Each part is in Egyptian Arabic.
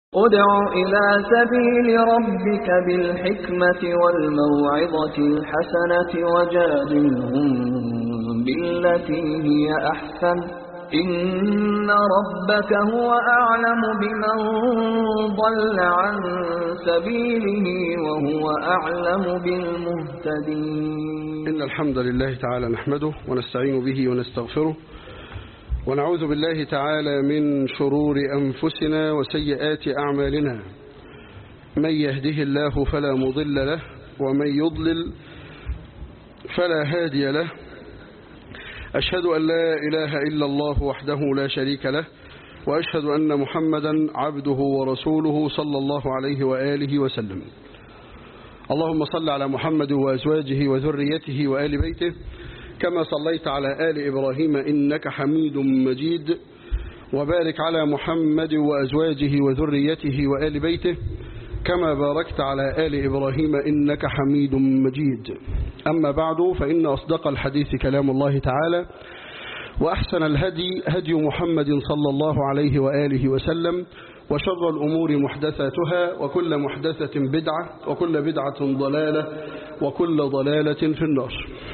ادع إلى سبيل ربك بالحكمة والموعظة الحسنة وجادلهم بالتي هي أحسن إن ربك هو أعلم بمن ضل عن سبيله وهو أعلم بالمهتدين إن الحمد لله تعالى نحمده ونستعين به ونستغفره ونعوذ بالله تعالى من شرور أنفسنا وسيئات أعمالنا من يهده الله فلا مضل له ومن يضلل فلا هادي له أشهد أن لا إله إلا الله وحده لا شريك له وأشهد أن محمدا عبده ورسوله صلى الله عليه وآله وسلم اللهم صل على محمد وأزواجه وذريته وآل بيته كما صليت على آل إبراهيم إنك حميد مجيد وبارك على محمد وأزواجه وذريته وآل بيته كما باركت على آل إبراهيم إنك حميد مجيد أما بعد فإن أصدق الحديث كلام الله تعالى وأحسن الهدي هدي محمد صلى الله عليه وآله وسلم وشر الأمور محدثاتها وكل محدثة بدعة وكل بدعة ضلالة وكل ضلالة في النار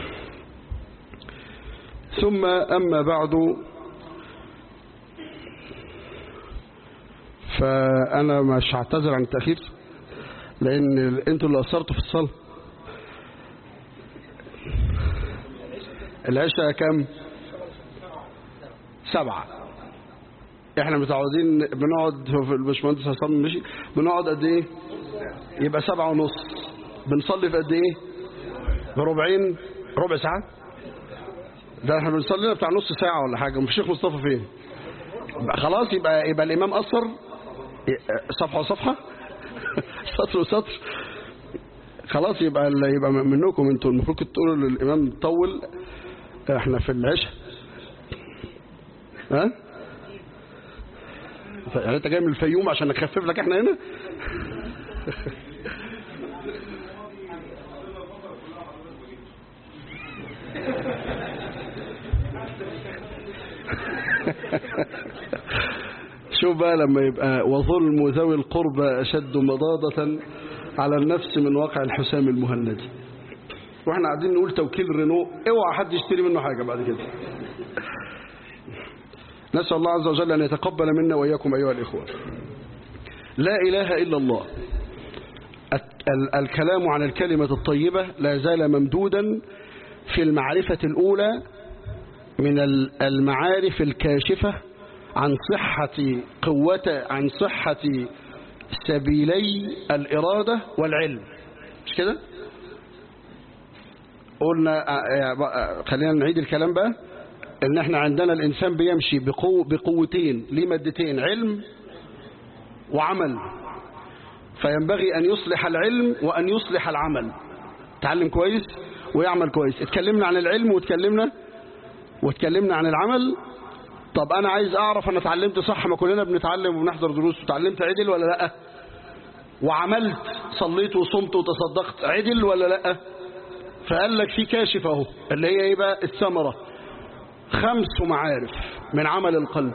ثم أما بعد فأنا مش هعتذر عن التأخير لأن أنتوا اللي أثرتوا في الصلاة العشاء كم سبعة احنا متعودين بنقعد في الباشمهندس حسام مشي بنقعد قد ايه يبقى سبعة ونص بنصلي في قد ايه بربعين ربع ساعة ده احنا بنصلي لنا بتاع نص ساعة ولا حاجة مش الشيخ مصطفى فين خلاص يبقى يبقى الإمام أثر صفحة وصفحة سطر وسطر خلاص يبقى يبقى منكم انتوا المفروض كنتوا تقولوا للإمام طول احنا في العشاء ها يعني انت جاي من الفيوم عشان نخفف لك احنا هنا شوف بقى لما يبقى وظلم ذوي القربى أشد مضاضة على النفس من واقع الحسام المهندي واحنا قاعدين نقول توكيل رينو اوعى حد يشتري منه حاجة بعد كده نسأل الله عز وجل أن يتقبل منا وإياكم أيها الإخوة لا إله إلا الله الكلام عن الكلمة الطيبة لا زال ممدودا في المعرفة الأولى من المعارف الكاشفة عن صحة قوة عن صحة سبيلي الإرادة والعلم مش كده قلنا خلينا نعيد الكلام بقى ان احنا عندنا الانسان بيمشي بقو بقوتين ليه مادتين علم وعمل فينبغي ان يصلح العلم وان يصلح العمل تعلم كويس ويعمل كويس اتكلمنا عن العلم واتكلمنا واتكلمنا عن العمل طب انا عايز اعرف انا اتعلمت صح ما كلنا بنتعلم وبنحضر دروس وتعلمت عدل ولا لا وعملت صليت وصمت وتصدقت عدل ولا لا فقال لك في كاشف اهو اللي هي ايه بقى الثمره خمس معارف من عمل القلب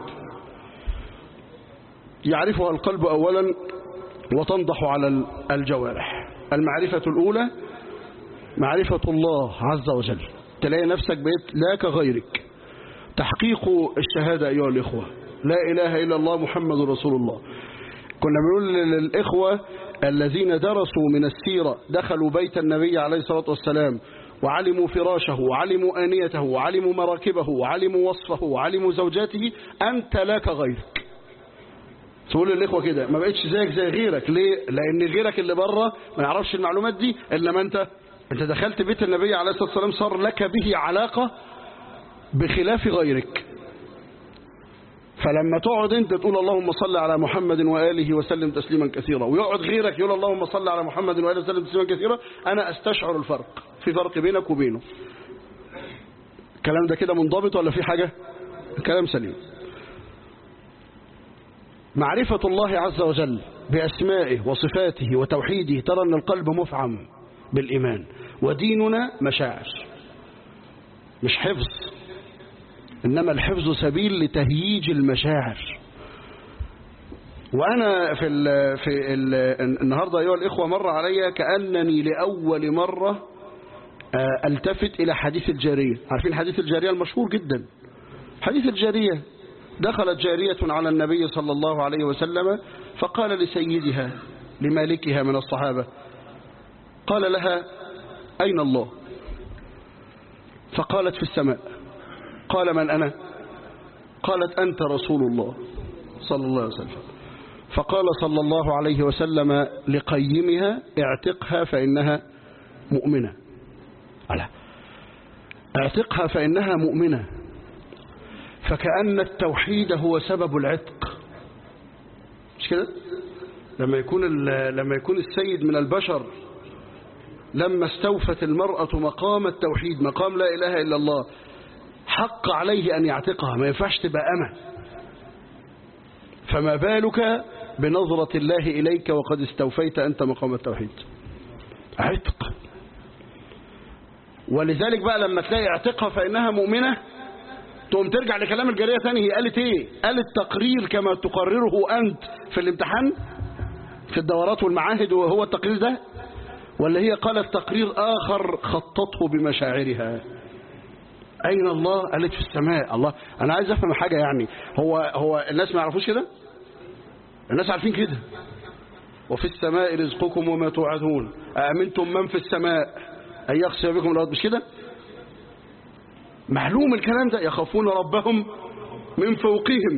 يعرفها القلب اولا وتنضح على الجوارح المعرفه الاولى معرفه الله عز وجل تلاقي نفسك بقيت لا كغيرك تحقيق الشهادة أيها الإخوة لا إله إلا الله محمد رسول الله كنا بنقول للإخوة الذين درسوا من السيرة دخلوا بيت النبي عليه الصلاة والسلام وعلموا فراشه وعلموا آنيته وعلموا مراكبه وعلموا وصفه وعلموا زوجاته أنت لا كغيرك تقول للإخوة كده ما بقتش زيك زي غيرك ليه لأن غيرك اللي بره ما يعرفش المعلومات دي إلا ما أنت أنت دخلت بيت النبي عليه الصلاة والسلام صار لك به علاقة بخلاف غيرك فلما تقعد انت تقول اللهم صل على محمد وآله وسلم تسليما كثيرا ويقعد غيرك يقول اللهم صل على محمد وآله وسلم تسليما كثيرا أنا أستشعر الفرق في فرق بينك وبينه الكلام ده كده منضبط ولا في حاجة كلام سليم معرفة الله عز وجل بأسمائه وصفاته وتوحيده ترى أن القلب مفعم بالإيمان وديننا مشاعر مش حفظ إنما الحفظ سبيل لتهييج المشاعر وأنا في ال في ال النهاردة أيها الإخوة مر علي كأنني لأول مرة التفت إلى حديث الجارية عارفين حديث الجارية المشهور جدا حديث الجارية دخلت جارية على النبي صلى الله عليه وسلم فقال لسيدها لمالكها من الصحابة قال لها أين الله فقالت في السماء قال من أنا قالت أنت رسول الله صلى الله عليه وسلم فقال صلى الله عليه وسلم لقيمها اعتقها فإنها مؤمنة على اعتقها فإنها مؤمنة فكأن التوحيد هو سبب العتق مش كده لما يكون لما يكون السيد من البشر لما استوفت المرأة مقام التوحيد مقام لا إله إلا الله حق عليه أن يعتقها ما ينفعش تبقى أمة فما بالك بنظرة الله إليك وقد استوفيت أنت مقام التوحيد عتق ولذلك بقى لما تلاقي اعتقها فإنها مؤمنة تقوم ترجع لكلام الجارية ثاني هي قالت ايه قالت تقرير كما تقرره أنت في الامتحان في الدورات والمعاهد وهو التقرير ده ولا هي قالت تقرير آخر خطته بمشاعرها أين الله قالت في السماء الله أنا عايز أفهم حاجة يعني هو هو الناس ما يعرفوش كده الناس عارفين كده وفي السماء رزقكم وما توعدون أأمنتم من في السماء أن يخسف بكم الأرض مش كده معلوم الكلام ده يخافون ربهم من فوقهم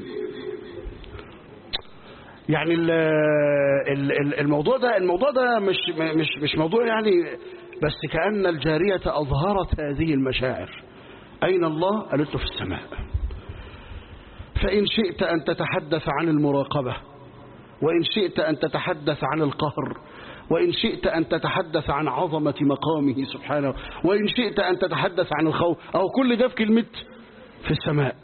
يعني الموضوع ده الموضوع ده مش مش مش موضوع يعني بس كأن الجارية أظهرت هذه المشاعر أين الله قالت له في السماء فإن شئت أن تتحدث عن المراقبة وإن شئت أن تتحدث عن القهر وإن شئت أن تتحدث عن عظمة مقامه سبحانه وإن شئت أن تتحدث عن الخوف أو كل ده في كلمة في السماء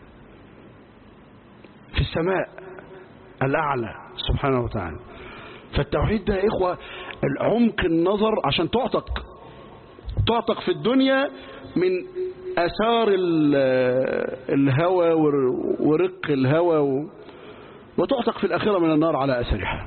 في السماء الأعلى سبحانه وتعالى فالتوحيد ده يا إخوة العمق النظر عشان تعتق تعتق في الدنيا من أثار الهوى ورق الهوى وتعتق في الآخرة من النار على أثرها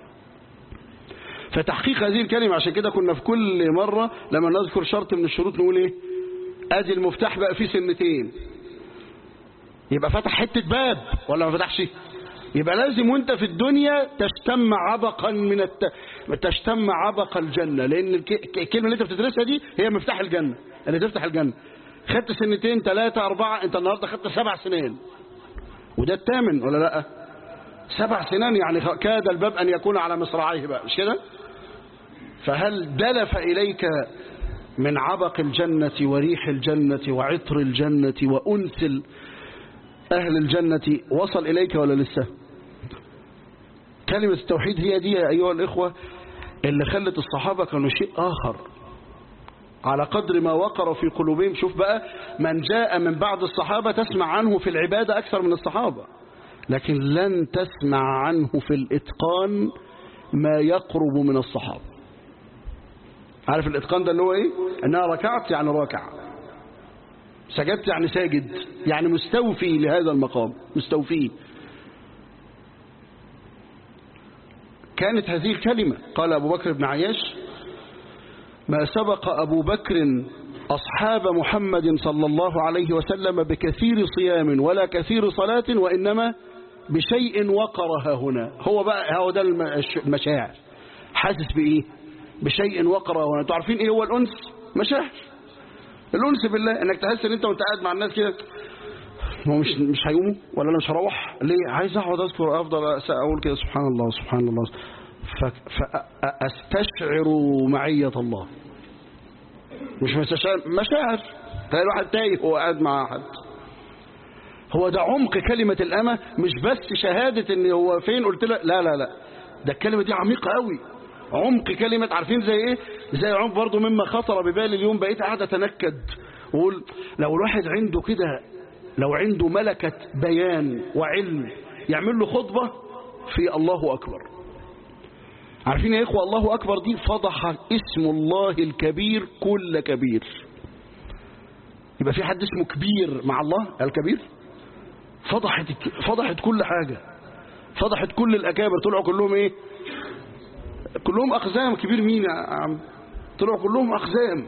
فتحقيق هذه الكلمة عشان كده كنا في كل مرة لما نذكر شرط من الشروط نقول ايه ادي المفتاح بقى فيه سنتين يبقى فتح حتة باب ولا ما فتحش يبقى لازم وانت في الدنيا تشتم عبقا من الت... تشتم عبق الجنة لان الكلمة اللي انت بتدرسها دي هي مفتاح الجنة اللي تفتح الجنة خدت سنتين ثلاثة أربعة انت النهاردة خدت سبع سنين وده الثامن ولا لا سبع سنين يعني كاد الباب أن يكون على مصراعيه بقى مش كده فهل دلف إليك من عبق الجنة وريح الجنة وعطر الجنة وأنس أهل الجنة وصل إليك ولا لسه كلمة التوحيد هي دي يا أيها الإخوة اللي خلت الصحابة كانوا شيء آخر على قدر ما وقر في قلوبهم شوف بقى من جاء من بعد الصحابة تسمع عنه في العبادة أكثر من الصحابة لكن لن تسمع عنه في الإتقان ما يقرب من الصحابة عارف الإتقان ده اللي هو إيه أنها ركعت يعني راكع سجدت يعني ساجد يعني مستوفي لهذا المقام مستوفي كانت هذه الكلمة قال أبو بكر بن عياش ما سبق أبو بكر أصحاب محمد صلى الله عليه وسلم بكثير صيام ولا كثير صلاة وإنما بشيء وقرها هنا هو بقى هو ده المشاعر حاسس بإيه بشيء وقرها هنا انتوا عارفين إيه هو الأنس مشاعر الأنس بالله إنك تحس إن أنت وأنت قاعد مع الناس كده هو مش مش هيقوموا ولا أنا مش هروح ليه عايز أقعد أذكر أفضل أقول كده سبحان الله سبحان الله فأستشعر معية الله مش مستشعر مشاعر تلاقي الواحد تايه وهو قاعد مع حد هو ده عمق كلمة الأمة مش بس شهادة ان هو فين قلت له لا لا لا ده الكلمة دي عميقة قوي عمق كلمة عارفين زي ايه زي عمق برضو مما خطر ببالي اليوم بقيت قاعد اتنكد وقول لو الواحد عنده كده لو عنده ملكة بيان وعلم يعمل له خطبة في الله أكبر عارفين يا إخوة الله أكبر دي فضح اسم الله الكبير كل كبير يبقى في حد اسمه كبير مع الله الكبير فضحت فضحت كل حاجة فضحت كل الأكابر طلعوا كلهم إيه كلهم أقزام كبير مين يا عم طلعوا كلهم أقزام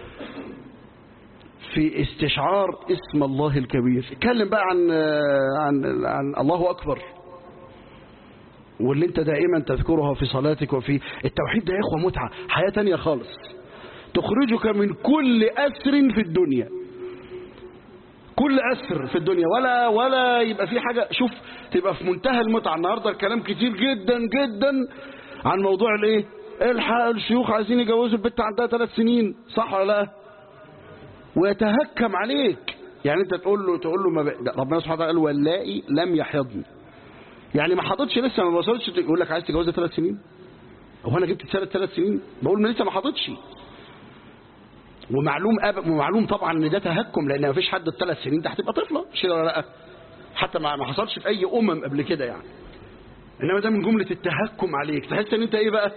في استشعار اسم الله الكبير اتكلم بقى عن عن عن الله أكبر واللي انت دائما تذكرها في صلاتك وفي التوحيد ده يا اخوه متعه حياه تانية خالص تخرجك من كل اسر في الدنيا كل اسر في الدنيا ولا ولا يبقى في حاجه شوف تبقى في منتهى المتعه النهارده الكلام كتير جدا جدا عن موضوع الايه الحق الشيوخ عايزين يجوزوا البنت عندها ثلاث سنين صح ولا لا ويتهكم عليك يعني انت تقول له تقول له ما ب... ربنا سبحانه وتعالى قال واللائي لم يحيضن يعني ما حاضتش لسه ما وصلتش يقول لك عايز تجوزها ثلاث سنين هو انا جبت ثلاث ثلاث سنين بقول ما لسه ما حاضتش ومعلوم أب... ومعلوم طبعا ان ده تهكم لان ما فيش حد الثلاث سنين ده هتبقى طفله مش ولا لا حتى ما ما حصلش في اي امم قبل كده يعني انما ده من جمله التهكم عليك تحس ان انت ايه بقى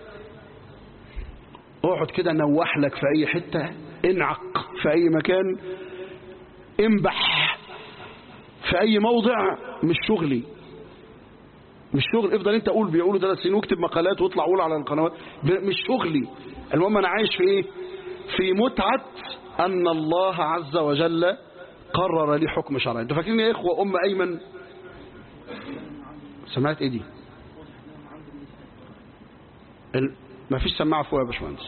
اقعد كده نوح لك في اي حته انعق في اي مكان انبح في اي موضع مش شغلي مش شغل افضل انت قول بيقولوا ثلاث سنين واكتب مقالات واطلع قول على القنوات مش شغلي المهم انا عايش في ايه في متعه ان الله عز وجل قرر لي حكم شرعي انتوا فاكرين يا اخوه ام ايمن سمعت ايه دي ال... ما فيش سماعه فوق يا باشمهندس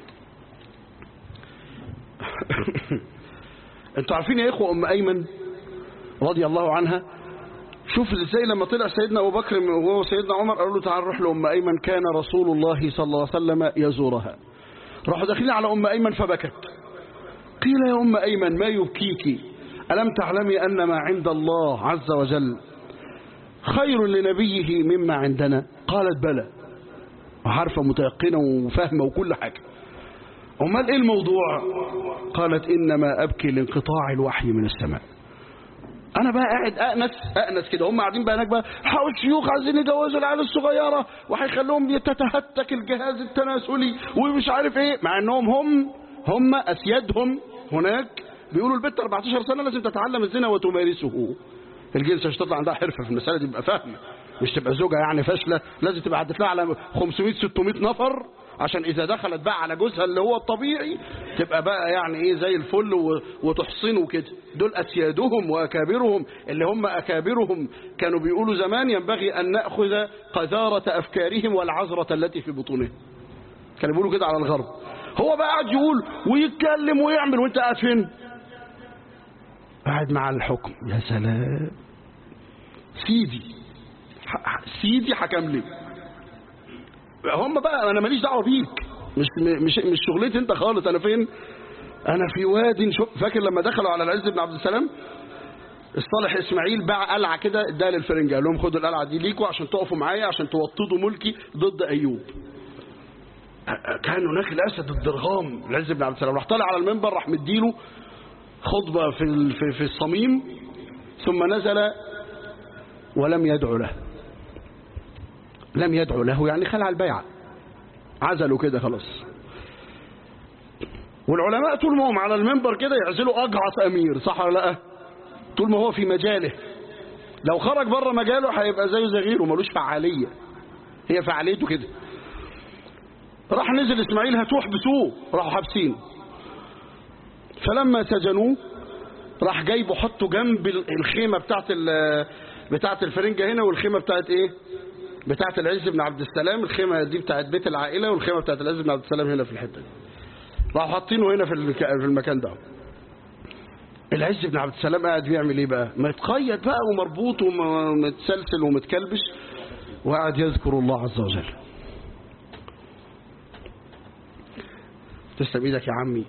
انتوا عارفين يا اخوه ام ايمن رضي الله عنها شوف ازاي لما طلع سيدنا ابو بكر وهو سيدنا عمر قالوا له تعال نروح لام ايمن كان رسول الله صلى الله عليه وسلم يزورها راحوا داخلين على ام ايمن فبكت قيل يا ام ايمن ما يبكيك الم تعلمي ان ما عند الله عز وجل خير لنبيه مما عندنا قالت بلى عارفه متيقنه وفاهمه وكل حاجه امال ايه الموضوع قالت انما ابكي لانقطاع الوحي من السماء انا بقى قاعد اأنس اأنس كده هم قاعدين بقى هناك بقى حاول الشيوخ عايزين يجوزوا العيال الصغيره وهيخلوهم يتتهتك الجهاز التناسلي ومش عارف ايه مع انهم هم هم اسيادهم هناك بيقولوا البنت 14 سنه لازم تتعلم الزنا وتمارسه الجنس عشان تطلع عندها حرفه في المساله دي تبقى فاهمه مش تبقى زوجه يعني فاشله لازم تبقى عدت لها على 500 600 نفر عشان اذا دخلت بقى على جوزها اللي هو الطبيعي تبقى بقى يعني ايه زي الفل وتحصنه كده دول اسيادهم واكابرهم اللي هم اكابرهم كانوا بيقولوا زمان ينبغي ان ناخذ قذاره افكارهم والعذره التي في بطونهم كانوا بيقولوا كده على الغرب هو بقى قاعد يقول ويتكلم ويعمل وانت قاعد فين قاعد مع الحكم يا سلام سيدي سيدي حكم لي هم بقى انا ماليش دعوه بيك مش مش مش شغلتي انت خالص انا فين انا في واد فاكر لما دخلوا على العز بن عبد السلام الصالح اسماعيل باع قلعه كده اداها للفرنجه قال لهم خدوا القلعه دي ليكوا عشان تقفوا معايا عشان توطدوا ملكي ضد ايوب كان هناك الاسد الضرغام العز بن عبد السلام راح طالع على المنبر راح مديله خطبه في في, في الصميم ثم نزل ولم يدعو له لم يدعو له يعني خلع البيعة عزلوا كده خلاص والعلماء طول ما هم على المنبر كده يعزلوا أجعص أمير صح ولا لا طول ما هو في مجاله لو خرج بره مجاله هيبقى زيه زي غيره ملوش فعالية هي فعاليته كده راح نزل إسماعيل هاتوه احبسوه راحوا حابسين فلما سجنوه راح جايبه حطه جنب الخيمة بتاعت بتاعت الفرنجة هنا والخيمة بتاعت ايه بتاعت العز بن عبد السلام الخيمة دي بتاعت بيت العائلة والخيمة بتاعت العز بن عبد السلام هنا في الحتة دي راحوا حاطينه هنا في في المكان ده العز بن عبد السلام قاعد بيعمل ايه بقى متقيد بقى ومربوط ومتسلسل ومتكلبش وقاعد يذكر الله عز وجل تسلم ايدك يا عمي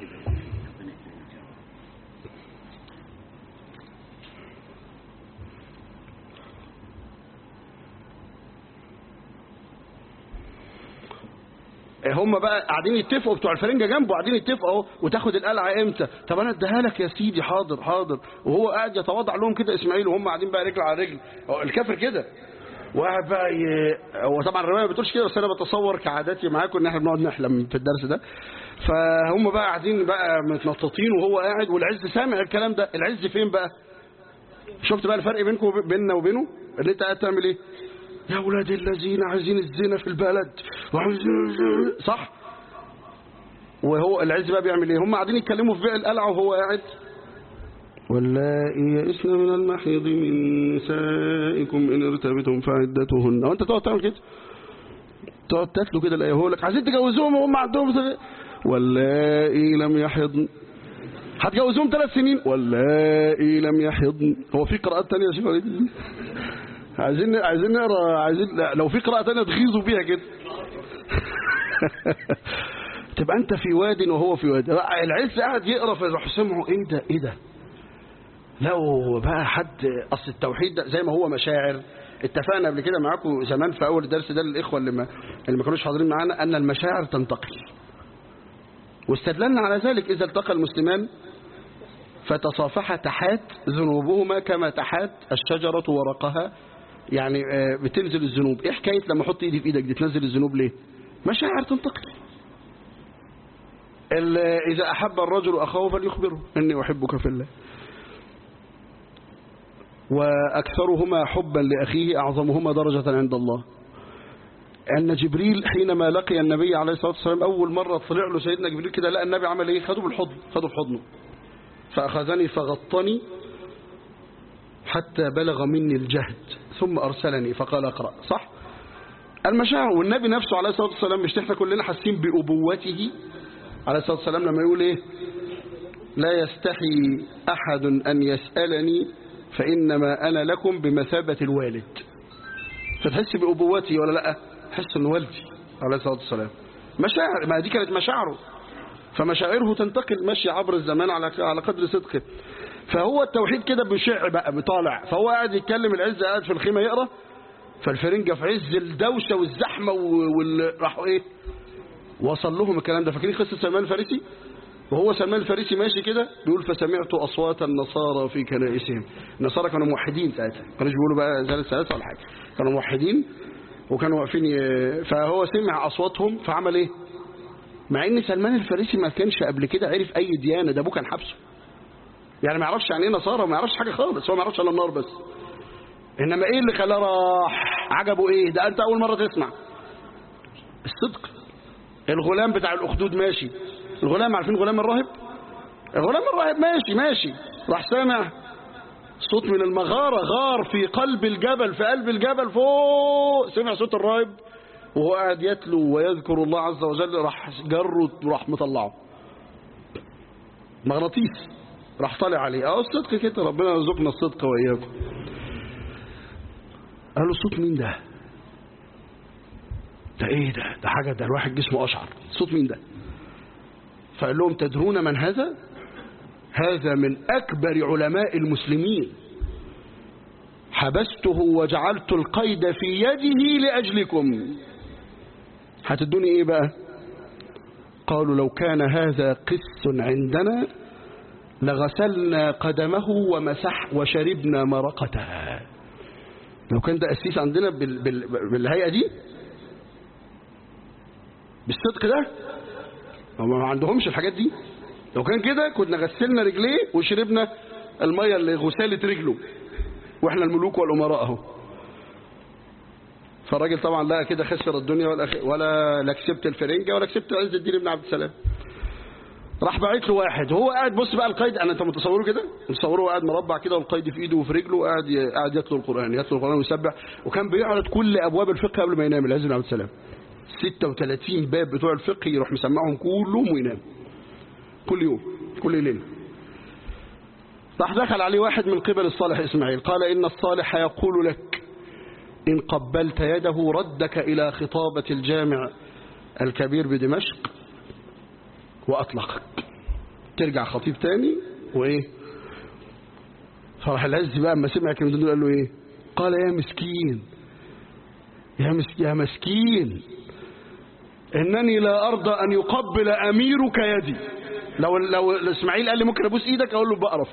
هم بقى قاعدين يتفقوا بتوع الفرنجه جنبه قاعدين يتفقوا اهو وتاخد القلعه امتى طب انا اديها لك يا سيدي حاضر حاضر وهو قاعد يتواضع لهم كده اسماعيل وهم قاعدين بقى رجل على رجل الكافر كده وقاعد بقى ي... هو طبعا الروايه ما بتقولش كده بس انا بتصور كعاداتي معاكم ان احنا بنقعد نحلم في الدرس ده فهم بقى قاعدين بقى متنططين وهو قاعد والعز سامع الكلام ده العز فين بقى شفت بقى الفرق بينكم بيننا وبينه اللي انت قاعد تعمل ايه يا ولاد الذين عايزين الزنا في البلد وعايزين صح وهو العز بقى بيعمل ايه هم قاعدين يتكلموا في بيع القلعه وهو قاعد واللائي يئسن من المحيض من نسائكم ان ارتبتم فعدتهن وانت تقعد تعمل كده تقعد تتلو كده الايه هو لك عايزين تجوزوهم وهم عندهم زي- واللائي لم يحضن هتجوزوهم ثلاث سنين واللائي لم يحضن هو في قراءات تانية يا شيخ وليد عايزين عايزين نقرا عايزين لا، لو في قراءة تانية تغيظوا بيها كده تبقى انت في واد وهو في واد لا، العز قاعد يقرا فيروح سمعه ايه ده ايه ده لو بقى حد اصل التوحيد ده زي ما هو مشاعر اتفقنا قبل كده معاكم زمان في اول درس ده للاخوه اللي ما اللي ما كانوش حاضرين معانا ان المشاعر تنتقل واستدللنا على ذلك اذا التقى المسلمان فتصافحا تحات ذنوبهما كما تحات الشجرة ورقها يعني آه، بتنزل الذنوب ايه حكاية لما احط ايدي في ايدك دي تنزل الذنوب ليه مشاعر تنتقل ال- إذا أحب الرجل أخاه فليخبره إني أحبك في الله وأكثرهما حبا لأخيه أعظمهما درجة عند الله أن جبريل حينما لقي النبي عليه الصلاة والسلام أول مرة طلع له سيدنا جبريل كده لقى النبي عمل إيه خده بالحضن خده في حضنه فأخذني فغطني حتى بلغ مني الجهد ثم أرسلني فقال اقرأ صح المشاعر والنبي نفسه عليه الصلاة والسلام مش احنا كلنا حاسين بأبوته عليه الصلاة والسلام لما يقول إيه لا يستحي أحد أن يسألني فإنما أنا لكم بمثابة الوالد فتحس بأبوتي ولا لا تحس أن والدي عليه الصلاة والسلام مشاعر ما دي كانت مشاعره فمشاعره تنتقل ماشي عبر الزمان على على قدر صدقه فهو التوحيد كده بيشع بقى بيطالع فهو قاعد يتكلم العز قاعد في الخيمة يقرأ فالفرنجة في عز الدوشة والزحمة وال... راحوا ايه وصل لهم الكلام ده فاكرين قصة سلمان الفارسي وهو سلمان الفارسي ماشي كده بيقول فسمعت أصوات النصارى في كنائسهم النصارى كانوا موحدين ساعتها ما كانوش بيقولوا بقى زي الثلاثة ولا حاجة كانوا موحدين وكانوا واقفين ي- فهو سمع أصواتهم فعمل ايه مع ان سلمان الفارسي ما كانش قبل كده عرف اي ديانة ده ابوه كان حبسه يعني ما يعرفش يعني ايه نصارى ما يعرفش حاجة خالص هو ما يعرفش الا النار بس انما ايه اللي خلاه راح عجبه ايه ده انت اول مرة تسمع الصدق الغلام بتاع الاخدود ماشي الغلام عارفين غلام الراهب الغلام الراهب ماشي ماشي راح سامع صوت من المغارة غار في قلب الجبل في قلب الجبل فوق سمع صوت الراهب وهو قاعد يتلو ويذكر الله عز وجل راح جره وراح مطلعه مغناطيس راح طالع عليه اه الصدق كده ربنا يرزقنا الصدق واياكم قال له صوت مين ده ده ايه ده ده حاجه ده الواحد جسمه اشعر صوت مين ده فقال لهم تدرون من هذا هذا من اكبر علماء المسلمين حبسته وجعلت القيد في يده لاجلكم هتدوني ايه بقى قالوا لو كان هذا قس عندنا لغسلنا قدمه ومسح وشربنا مرقتها لو كان ده قسيس عندنا بال بال بالهيئة دي بالصدق ده هم ما عندهمش الحاجات دي لو كان كده كنا غسلنا رجليه وشربنا المية اللي غسالة رجله واحنا الملوك والأمراء اهو فالراجل طبعا لا كده خسر الدنيا ولا ولا لا كسبت الفرنجة ولا كسبت عز الدين بن عبد السلام راح باعت له واحد هو قاعد بص بقى القيد انا انت متصوره كده متصوره قاعد مربع كده والقيد في ايده وفي رجله قاعد قاعد يتلو القران يتلو القران ويسبح وكان بيعرض كل ابواب الفقه قبل ما ينام العز بن عبد السلام 36 باب بتوع الفقه يروح مسمعهم كلهم وينام كل يوم كل ليله راح دخل عليه واحد من قبل الصالح اسماعيل قال ان الصالح يقول لك ان قبلت يده ردك الى خطابه الجامع الكبير بدمشق وأطلقك ترجع خطيب تاني وإيه فرح العز بقى اما سمع الكلمتين دول قال له إيه قال يا مسكين يا مسكين يا مسكين إنني لا أرضى أن يقبل أميرك يدي لو لو إسماعيل قال لي ممكن أبوس إيدك أقول له بقرف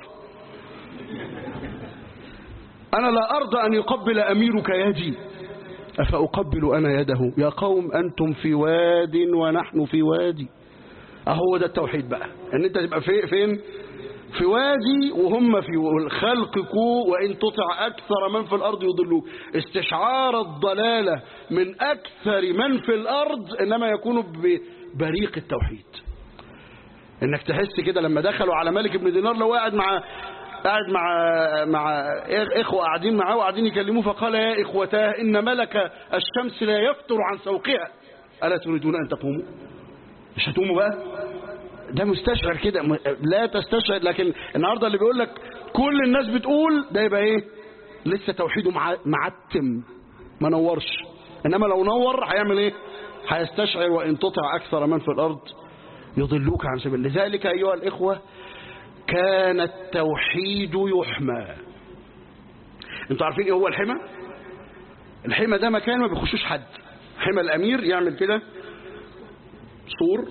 أنا لا أرضى أن يقبل أميرك يدي أفأقبل أنا يده يا قوم أنتم في واد ونحن في وادي اهو ده التوحيد بقى ان انت تبقى في فين في وادي وهم في الخلق كو وإن تطع أكثر من في الأرض يضلوك استشعار الضلالة من أكثر من في الأرض إنما يكون ببريق التوحيد إنك تحس كده لما دخلوا على ملك بن دينار لو قاعد مع قاعد مع مع إخوة قاعدين معاه وقاعدين يكلموه فقال يا إخوتاه إن ملك الشمس لا يفتر عن سوقها ألا تريدون أن تقوموا مش هتقوموا بقى ده مستشعر كده م- لا تستشعر لكن النهارده اللي بيقول لك كل الناس بتقول ده يبقى ايه لسه توحيده مع- معتم ما نورش انما لو نور هيعمل ايه هيستشعر وان تطع اكثر من في الارض يضلوك عن سبيل لذلك ايها الاخوه كان التوحيد يحمى انتوا عارفين ايه هو الحمى الحمى ده مكان ما بيخشوش حد حمى الامير يعمل كده سور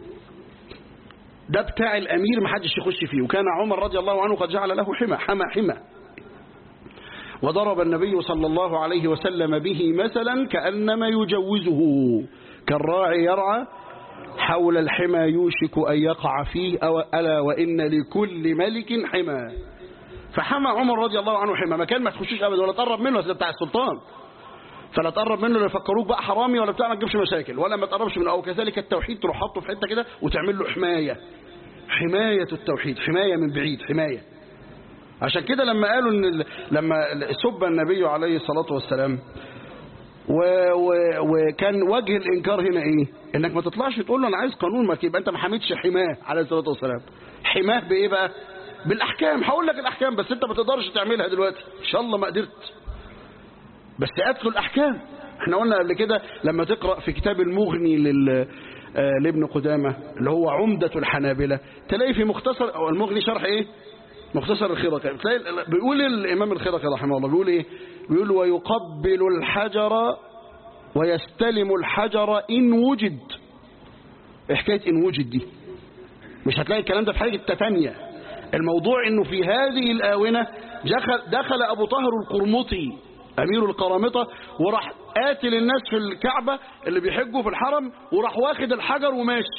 ده بتاع الامير ما حدش يخش فيه وكان عمر رضي الله عنه قد جعل له حمى حمى حمى وضرب النبي صلى الله عليه وسلم به مثلا كأنما يجوزه كالراعي يرعى حول الحمى يوشك أن يقع فيه أو ألا وإن لكل ملك حمى فحمى عمر رضي الله عنه حمى مكان ما تخشوش أبدا ولا تقرب منه ده بتاع السلطان فلا تقرب منه لا يفكروك بقى حرامي ولا بتاع ما تجيبش مشاكل ولا ما تقربش منه او كذلك التوحيد تروح حاطه في حته كده وتعمل له حمايه حمايه التوحيد حمايه من بعيد حمايه عشان كده لما قالوا ان ال- لما سب النبي عليه الصلاه والسلام و و وكان وجه الانكار هنا ايه انك ما تطلعش تقول له انا عايز قانون ما يبقى انت ما حميتش حماه عليه الصلاه والسلام حماه بايه بقى بالاحكام هقول لك الاحكام بس انت ما تقدرش تعملها دلوقتي ان شاء الله ما قدرت بس اتلو الاحكام احنا قلنا قبل كده لما تقرا في كتاب المغني لل آه، لابن قدامه اللي هو عمده الحنابله تلاقي في مختصر او المغني شرح ايه مختصر الخرقي تلاقي ال- بيقول الامام الخرقي رحمه الله بيقول ايه بيقول ويقبل الحجر ويستلم الحجر ان وجد إيه حكايه ان وجد دي مش هتلاقي الكلام ده في حاجه تانية الموضوع انه في هذه الاونه دخل, دخل ابو طاهر القرمطي امير القرامطه وراح قاتل الناس في الكعبه اللي بيحجوا في الحرم وراح واخد الحجر وماشي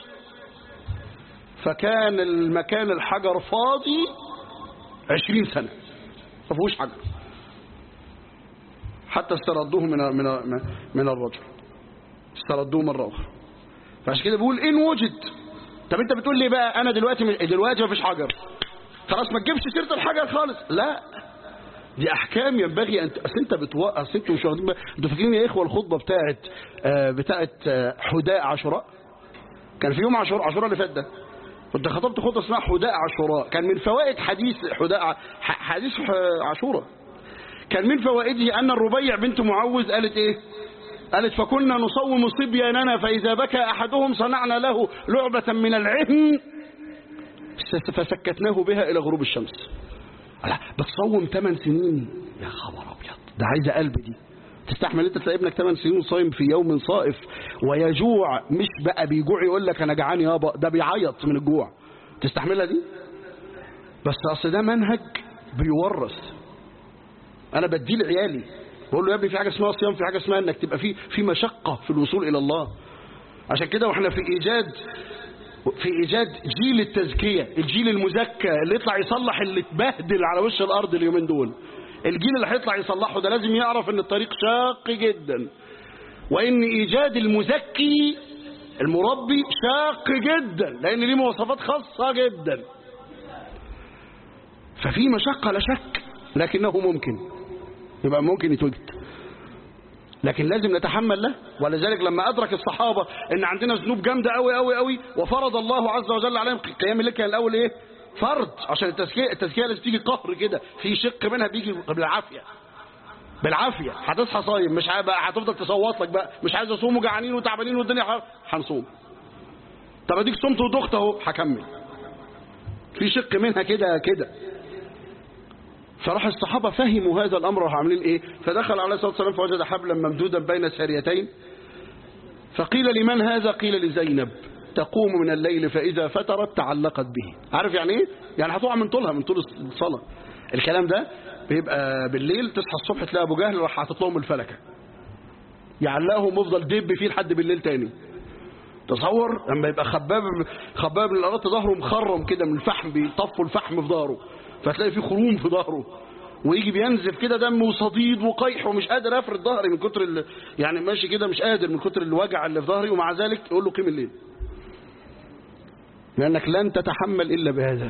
فكان المكان الحجر فاضي عشرين سنه ما فيهوش حجر حتى استردوه من من من الرجل استردوه مره اخرى فعشان كده بيقول ان وجد طب انت بتقول لي بقى انا دلوقتي دلوقتي ما فيش حجر خلاص ما تجيبش سيره الحجر خالص لا دي احكام ينبغي ان اصل انت بتوقف اصل انتوا مش واخدين بالك- انتوا فاكرين يا اخوه الخطبه بتاعت آه، بتاعت آه، حداء عاشوراء كان في يوم عاشوراء عاشوراء اللي فات ده كنت خطبت خطبه اسمها حداء عاشوراء كان من فوائد حديث حداء ع- ح- حديث ح- عاشوراء كان من فوائده ان الربيع بنت معوذ قالت ايه قالت فكنا نصوم صبياننا فاذا بكى احدهم صنعنا له لعبه من العهن فسكتناه بها الى غروب الشمس لا بتصوم 8 سنين يا خبر ابيض ده عايزه قلب دي تستحمل انت تلاقي ابنك 8 سنين صايم في يوم صائف ويجوع مش بقى بيجوع يقول لك انا جعان يابا ده بيعيط من الجوع تستحملها دي بس اصل ده منهج بيورث انا بديه لعيالي بقول له يا ابني في حاجه اسمها صيام في حاجه اسمها انك تبقى في في مشقه في الوصول الى الله عشان كده واحنا في ايجاد في ايجاد جيل التزكيه الجيل المزكى اللي يطلع يصلح اللي اتبهدل على وش الارض اليومين دول الجيل اللي هيطلع يصلحه ده لازم يعرف ان الطريق شاق جدا وان ايجاد المزكي المربي شاق جدا لان ليه مواصفات خاصه جدا ففي مشقه لا شك لكنه ممكن يبقى ممكن يتوجد لكن لازم نتحمل له ولذلك لما أدرك الصحابة ان عندنا ذنوب جامدة قوي قوي قوي وفرض الله عز وجل عليهم قيام الليل كان الأول إيه فرض عشان التزكية التزكية لازم تيجي قهر كده في شق منها بيجي بالعافية بالعافية هتصحى صايم مش بقى هتفضل تصوت لك بقى مش عايز اصوم وجعانين وتعبانين والدنيا ح- هنصوم طب اديك صمت ودخت اهو هكمل في شق منها كده كده فراح الصحابة فهموا هذا الأمر وراحوا عاملين إيه فدخل عليه الصلاة والسلام فوجد حبلا ممدودا بين ساريتين فقيل لمن هذا قيل لزينب تقوم من الليل فإذا فترت تعلقت به عارف يعني إيه يعني هتقع من طولها من طول الصلاة الكلام ده بيبقى بالليل تصحى الصبح تلاقي أبو جهل راح حاطط لهم الفلكة يعلقهم ويفضل دب فيه لحد بالليل تاني تصور لما يبقى خباب خباب من الارض ظهره مخرم كده من الفحم بيطفوا الفحم في ظهره فتلاقي فيه خروم في ظهره ويجي بينزف كده دم وصديد وقيح ومش قادر افرد ظهري من كتر ال... يعني ماشي كده مش قادر من كتر الوجع اللي في ظهري ومع ذلك يقول له قيم الليل لانك لن تتحمل الا بهذا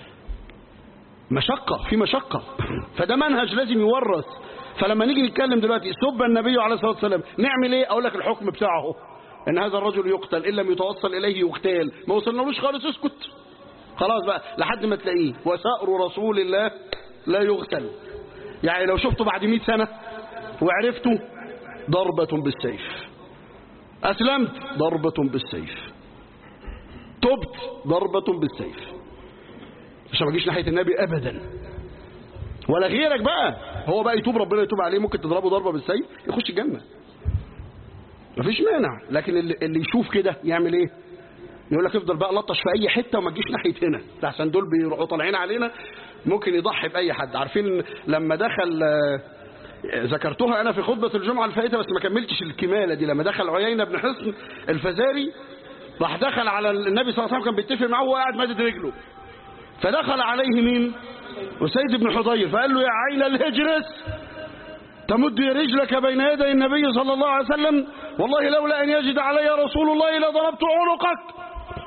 مشقة في مشقة فده منهج لازم يورث فلما نيجي نتكلم دلوقتي سب النبي عليه الصلاة والسلام نعمل ايه اقول لك الحكم بتاعه اهو ان هذا الرجل يقتل ان لم يتوصل اليه يقتال ما وصلنالوش خالص اسكت خلاص بقى لحد ما تلاقيه وسائر رسول الله لا يغتل يعني لو شفته بعد 100 سنة وعرفته ضربة بالسيف أسلمت ضربة بالسيف تبت ضربة بالسيف عشان ما تجيش ناحية النبي أبدا ولا غيرك بقى هو بقى يتوب ربنا يتوب عليه ممكن تضربه ضربة بالسيف يخش الجنة مفيش مانع لكن اللي, اللي يشوف كده يعمل ايه يقول لك افضل بقى لطش في اي حته وما تجيش ناحيه هنا عشان دول بيروحوا طالعين علينا ممكن يضحي باي حد عارفين لما دخل ذكرتها انا في خطبه الجمعه الفائته بس ما كملتش الكماله دي لما دخل عيينه بن حصن الفزاري راح دخل على النبي صلى الله عليه وسلم كان بيتفق معه وهو قاعد مادد رجله فدخل عليه مين وسيد بن حضير فقال له يا عين الهجرس تمد رجلك بين يدي النبي صلى الله عليه وسلم والله لولا أن يجد علي رسول الله لضربت عنقك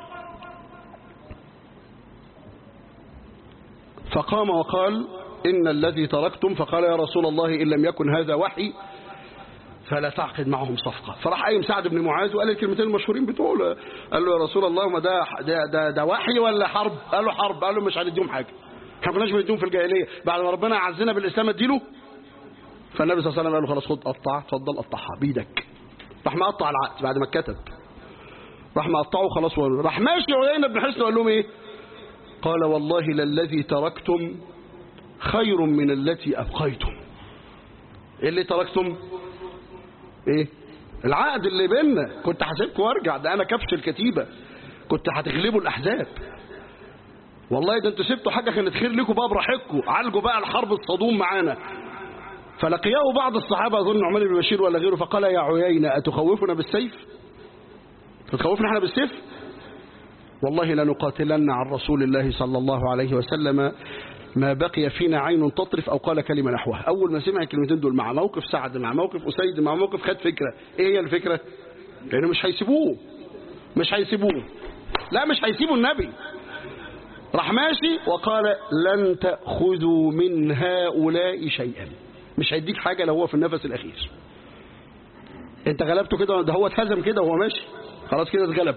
فقام وقال إن الذي تركتم فقال يا رسول الله إن لم يكن هذا وحي فلا تعقد معهم صفقة فراح قايم سعد بن معاذ وقال الكلمتين المشهورين بتوعه قال له يا رسول الله ما ده ده ده, ده وحي ولا حرب قال له حرب قال له مش هنديهم حاجة احنا كناش بنديهم في الجاهلية بعد ما ربنا عزنا بالإسلام اديله فالنبي صلى الله عليه وسلم قال له خلاص خد قطع اتفضل قطعها بايدك راح مقطع العقد بعد ما اتكتب راح مقطعه خلاص راح ماشي عيينة بن حسن وقال لهم ايه قال والله للذي تركتم خير من التي أبقيتم ايه اللي تركتم ايه العقد اللي بيننا كنت هسيبكم وارجع ده انا كبش الكتيبة كنت هتغلبوا الاحزاب والله ده انتوا سبتوا حاجة كانت خير لكم بقى براحتكم عالجوا بقى الحرب الصدوم معانا فلقياه بعض الصحابة أظن عمر بن بشير ولا غيره فقال يا عيينة أتخوفنا بالسيف تتخوفنا احنا بالسيف والله لنقاتلن عن رسول الله صلى الله عليه وسلم ما بقي فينا عين تطرف أو قال كلمة نحوها أول ما سمع الكلمتين دول مع موقف سعد مع موقف أسيد مع موقف خد فكرة إيه هي الفكرة لأنه مش هيسيبوه مش هيسيبوه لا مش هيسيبوا النبي راح ماشي وقال لن تأخذوا من هؤلاء شيئا مش هيديك حاجة لو هو في النفس الأخير انت غلبته كده ده هو اتهزم كده وهو ماشي خلاص كده اتغلب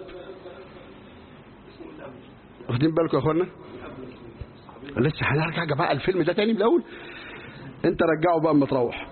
واخدين بالكم يا اخوانا لسه هنرجع بقى الفيلم ده تاني من الاول انت رجعه بقى اما تروح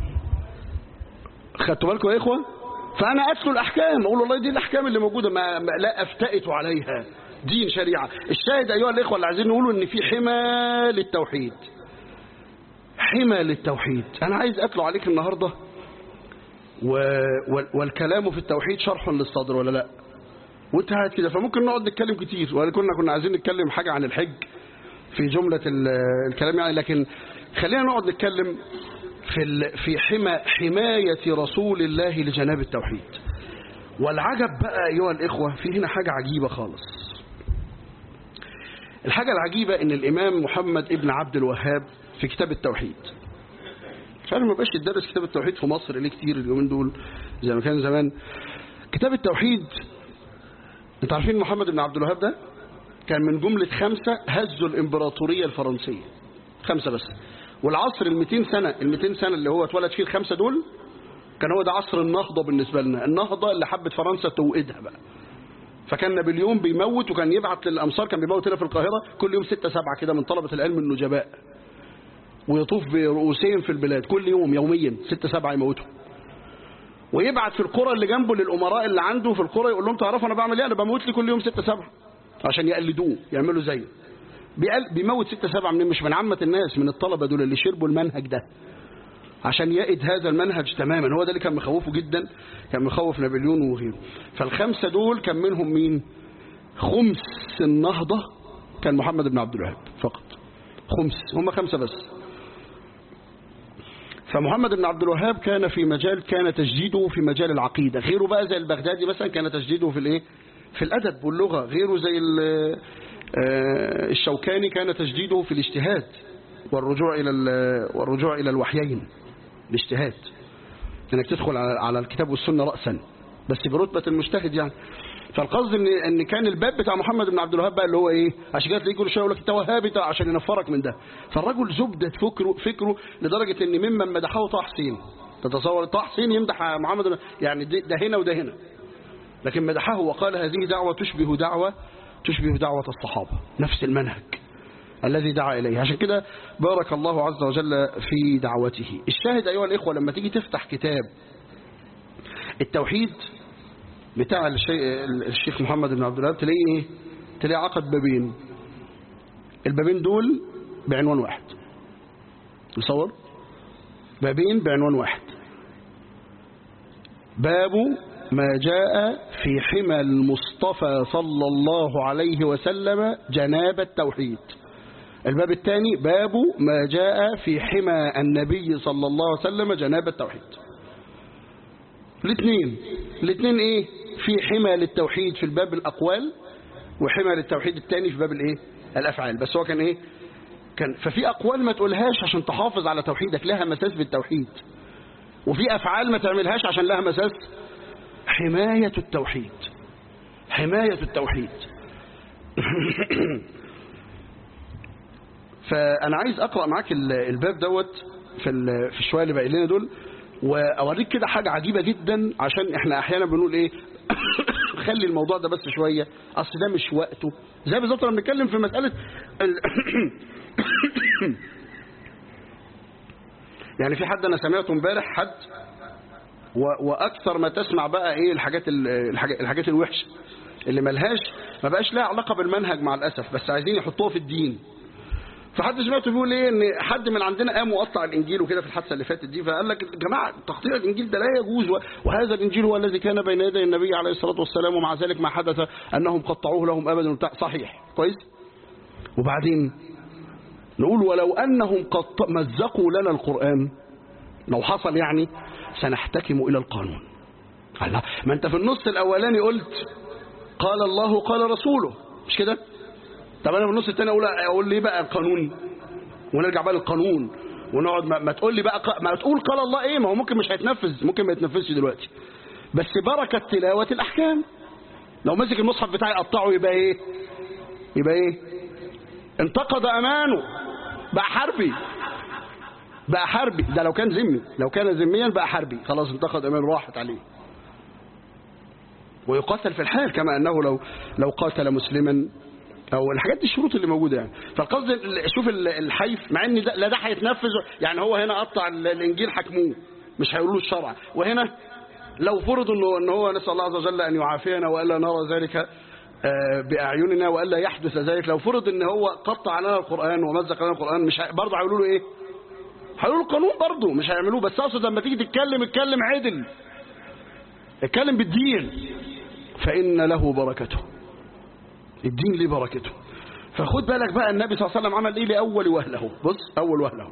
خدتوا بالكم يا اخوه فانا اتلو الاحكام اقول والله دي الاحكام اللي موجوده ما, ما لا افتئت عليها دين شريعه الشاهد ايها الاخوه اللي عايزين نقوله ان في حمى للتوحيد حمى للتوحيد أنا عايز أطلع عليك النهاردة و... والكلام في التوحيد شرح للصدر ولا لا وانت قاعد كده فممكن نقعد نتكلم كتير ولا كنا كنا عايزين نتكلم حاجة عن الحج في جملة الكلام يعني لكن خلينا نقعد نتكلم في ال... في حمى حماية رسول الله لجناب التوحيد والعجب بقى أيها الإخوة في هنا حاجة عجيبة خالص الحاجة العجيبة ان الإمام محمد ابن عبد الوهاب في كتاب التوحيد فعلا ما بقاش يدرس كتاب التوحيد في مصر ليه كتير اليومين دول زي ما كان زمان كتاب التوحيد انتوا عارفين محمد بن عبد الوهاب ده كان من جملة خمسة هزوا الإمبراطورية الفرنسية خمسة بس والعصر ال 200 سنة ال 200 سنة اللي هو اتولد فيه الخمسة دول كان هو ده عصر النهضة بالنسبة لنا النهضة اللي حبت فرنسا توقدها بقى فكان نابليون بيموت وكان يبعت للأمصار كان بيموت هنا في القاهرة كل يوم ستة سبعة كده من طلبة العلم النجباء ويطوف برؤوسهم في البلاد كل يوم يوميا ستة سبعة يموتوا ويبعت في القرى اللي جنبه للأمراء اللي عنده في القرى يقول لهم تعرفوا أنا بعمل إيه أنا بموت لي كل يوم ستة سبعة عشان يقلدوه يعملوا زيه بيموت ستة سبعة من مش من عامة الناس من الطلبة دول اللي شربوا المنهج ده عشان يقد هذا المنهج تماما هو ده اللي كان مخوفه جدا كان مخوف نابليون وغيره فالخمسة دول كان منهم مين خمس النهضة كان محمد بن عبد الوهاب فقط خمس هم خمسة بس فمحمد بن عبد الوهاب كان في مجال كان تجديده في مجال العقيدة غيره بقى زي البغدادي مثلا كان تجديده في الايه في الأدب واللغة غيره زي الشوكاني كان تجديده في الاجتهاد والرجوع إلى والرجوع إلى الوحيين الاجتهاد انك تدخل على الكتاب والسنة رأسا بس برتبة المجتهد يعني فالقصد ان ان كان الباب بتاع محمد بن عبد الوهاب بقى اللي هو ايه عشان كده تلاقيه كل شويه يقول لك انت وهابي عشان ينفرك من ده فالرجل زبده فكره فكره لدرجه ان ممن مدحه طه حسين تتصور طه حسين يمدح محمد يعني ده هنا وده هنا لكن مدحه وقال هذه دعوه تشبه دعوه تشبه دعوه الصحابه نفس المنهج الذي دعا إليه عشان كده بارك الله عز وجل في دعوته الشاهد أيها الإخوة لما تيجي تفتح كتاب التوحيد بتاع الشيخ محمد بن عبد الوهاب تلاقيه ايه تلاقيه عقد بابين البابين دول بعنوان واحد تصور بابين بعنوان واحد باب ما جاء في حمى المصطفى صلى الله عليه وسلم جناب التوحيد الباب الثاني باب ما جاء في حمى النبي صلى الله عليه وسلم جناب التوحيد الاثنين الاثنين ايه في حمى للتوحيد في الباب الأقوال وحمى للتوحيد الثاني في باب الايه الأفعال بس هو كان ايه كان ففي أقوال ما تقولهاش عشان تحافظ على توحيدك لها مساس بالتوحيد وفي أفعال ما تعملهاش عشان لها مساس حماية التوحيد حماية التوحيد فأنا عايز أقرأ معاك الباب دوت في في الشوية اللي باقي لنا دول واوريك كده حاجة عجيبة جدا عشان احنا احيانا بنقول ايه خلي الموضوع ده بس شوية اصل ده مش وقته زي بالظبط لما بنتكلم في مسألة ال... يعني في حد انا سمعته امبارح حد و... واكثر ما تسمع بقى ايه الحاجات ال... الحاجات, الحاجات الوحشة اللي ملهاش ما بقاش لها علاقة بالمنهج مع الاسف بس عايزين يحطوها في الدين فحد سمعته بيقول ايه ان حد من عندنا قام وقطع الانجيل وكده في الحادثه اللي فاتت دي فقال لك يا جماعه تقطيع الانجيل ده لا يجوز وهذا الانجيل هو الذي كان بين يدي النبي عليه الصلاه والسلام ومع ذلك ما حدث انهم قطعوه لهم ابدا وبتاع صحيح كويس وبعدين نقول ولو انهم قط مزقوا لنا القران لو حصل يعني سنحتكم الى القانون الله ما انت في النص الاولاني قلت قال الله قال رسوله مش كده طب انا في النص الثاني اقول اقول ليه بقى القانون ونرجع بقى للقانون ونقعد ما, ما تقول لي بقى ما تقول قال الله ايه ما هو ممكن مش هيتنفذ ممكن ما يتنفذش دلوقتي بس بركه تلاوه الاحكام لو مسك المصحف بتاعي قطعه يبقى ايه يبقى ايه انتقد امانه بقى حربي بقى حربي ده لو كان ذمي لو كان ذميا بقى حربي خلاص انتقد امانه راحت عليه ويقاتل في الحال كما انه لو لو قاتل مسلما او الحاجات دي الشروط اللي موجوده يعني فالقصد شوف الحيف مع ان ده لا ده هيتنفذ يعني هو هنا قطع الانجيل حكموه مش هيقولوا له الشرع وهنا لو فرض انه ان هو نسال الله عز وجل ان يعافينا والا نرى ذلك باعيننا والا يحدث ذلك لو فرض ان هو قطع لنا القران ومزق لنا القران مش برضه هيقولوا له ايه هيقولوا القانون برضه مش هيعملوه بس اقصد لما تيجي تتكلم اتكلم عدل اتكلم بالدين فان له بركته الدين ليه بركته فخد بالك بقى النبي صلى الله عليه وسلم عمل ايه لاول وهله بص اول وهله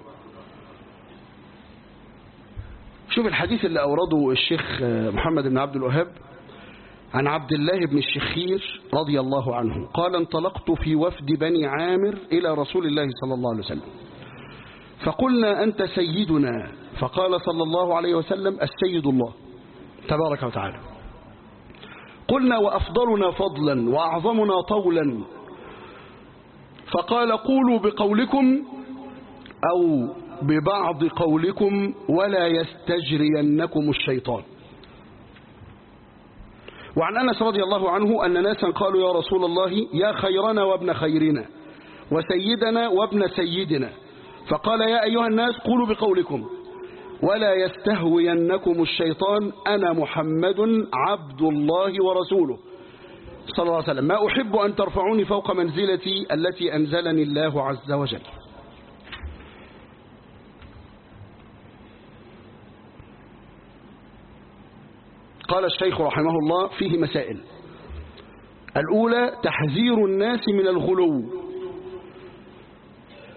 شوف الحديث اللي اورده الشيخ محمد بن عبد الوهاب عن عبد الله بن الشخير رضي الله عنه قال انطلقت في وفد بني عامر الى رسول الله صلى الله عليه وسلم فقلنا انت سيدنا فقال صلى الله عليه وسلم السيد الله تبارك وتعالى قلنا وأفضلنا فضلا وأعظمنا طولا فقال قولوا بقولكم أو ببعض قولكم ولا يستجرينكم الشيطان وعن أنس رضي الله عنه أن ناسا قالوا يا رسول الله يا خيرنا وابن خيرنا وسيدنا وابن سيدنا فقال يا أيها الناس قولوا بقولكم ولا يستهوينكم الشيطان أنا محمد عبد الله ورسوله صلى الله عليه وسلم ما أحب أن ترفعوني فوق منزلتي التي أنزلني الله عز وجل قال الشيخ رحمه الله فيه مسائل الأولى تحذير الناس من الغلو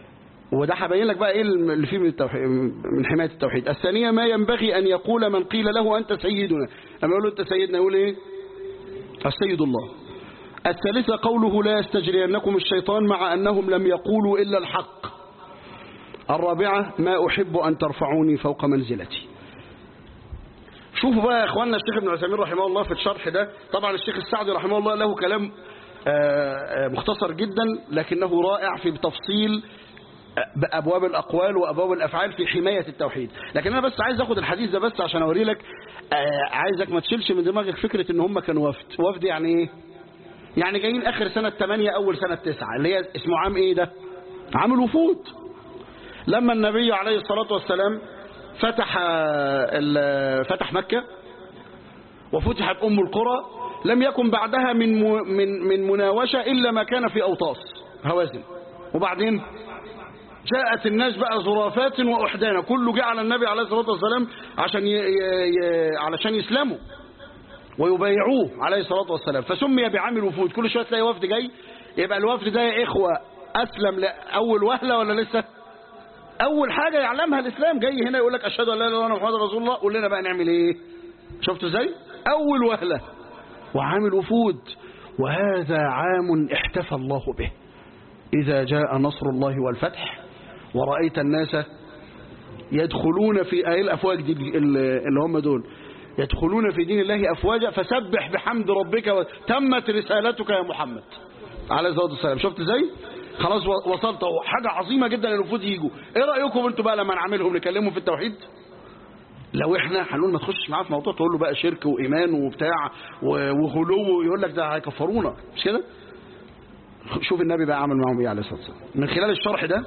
وده هبين لك بقى ايه اللي فيه من التوحيد من حمايه التوحيد الثانيه ما ينبغي ان يقول من قيل له انت سيدنا لما يقول له انت سيدنا يقول ايه السيد الله الثالثه قوله لا يستجرينكم الشيطان مع انهم لم يقولوا الا الحق الرابعه ما احب ان ترفعوني فوق منزلتي شوفوا بقى يا اخواننا الشيخ ابن عثيمين رحمه الله في الشرح ده طبعا الشيخ السعدي رحمه الله له كلام مختصر جدا لكنه رائع في تفصيل بأبواب الأقوال وأبواب الأفعال في حماية التوحيد لكن أنا بس عايز أخد الحديث ده بس عشان أوري لك عايزك ما تشيلش من دماغك فكرة إن هم كانوا وفد وفد يعني إيه يعني جايين آخر سنة 8 أول سنة 9 اللي هي اسمه عام إيه ده عام الوفود لما النبي عليه الصلاة والسلام فتح فتح مكة وفتحت أم القرى لم يكن بعدها من من من مناوشة إلا ما كان في أوطاس هوازن وبعدين جاءت الناس بقى زرافات وأحدانا كله جاء على النبي عليه الصلاة والسلام عشان ي... ي... علشان يسلموا ويبايعوه عليه الصلاة والسلام فسمي بعام الوفود كل شوية تلاقي وفد جاي يبقى الوفد ده يا إخوة أسلم لأول وهلة ولا لسه أول حاجة يعلمها الإسلام جاي هنا يقول لك أشهد أن لا إله إلا الله محمد رسول الله قول لنا بقى نعمل إيه شفتوا إزاي أول وهلة وعام الوفود وهذا عام احتفى الله به إذا جاء نصر الله والفتح ورأيت الناس يدخلون في آية الأفواج دي اللي هم دول يدخلون في دين الله أفواجا فسبح بحمد ربك وتمت رسالتك يا محمد عليه الصلاة والسلام شفت ازاي خلاص وصلت حاجة عظيمة جدا الوفود يجوا ايه رأيكم انتوا بقى لما نعملهم نكلمهم في التوحيد لو احنا هنقول ما تخشش معاه في موضوع تقول له بقى شرك وايمان وبتاع وغلو يقول لك ده هيكفرونا مش كده شوف النبي بقى عمل معهم ايه عليه الصلاه والسلام من خلال الشرح ده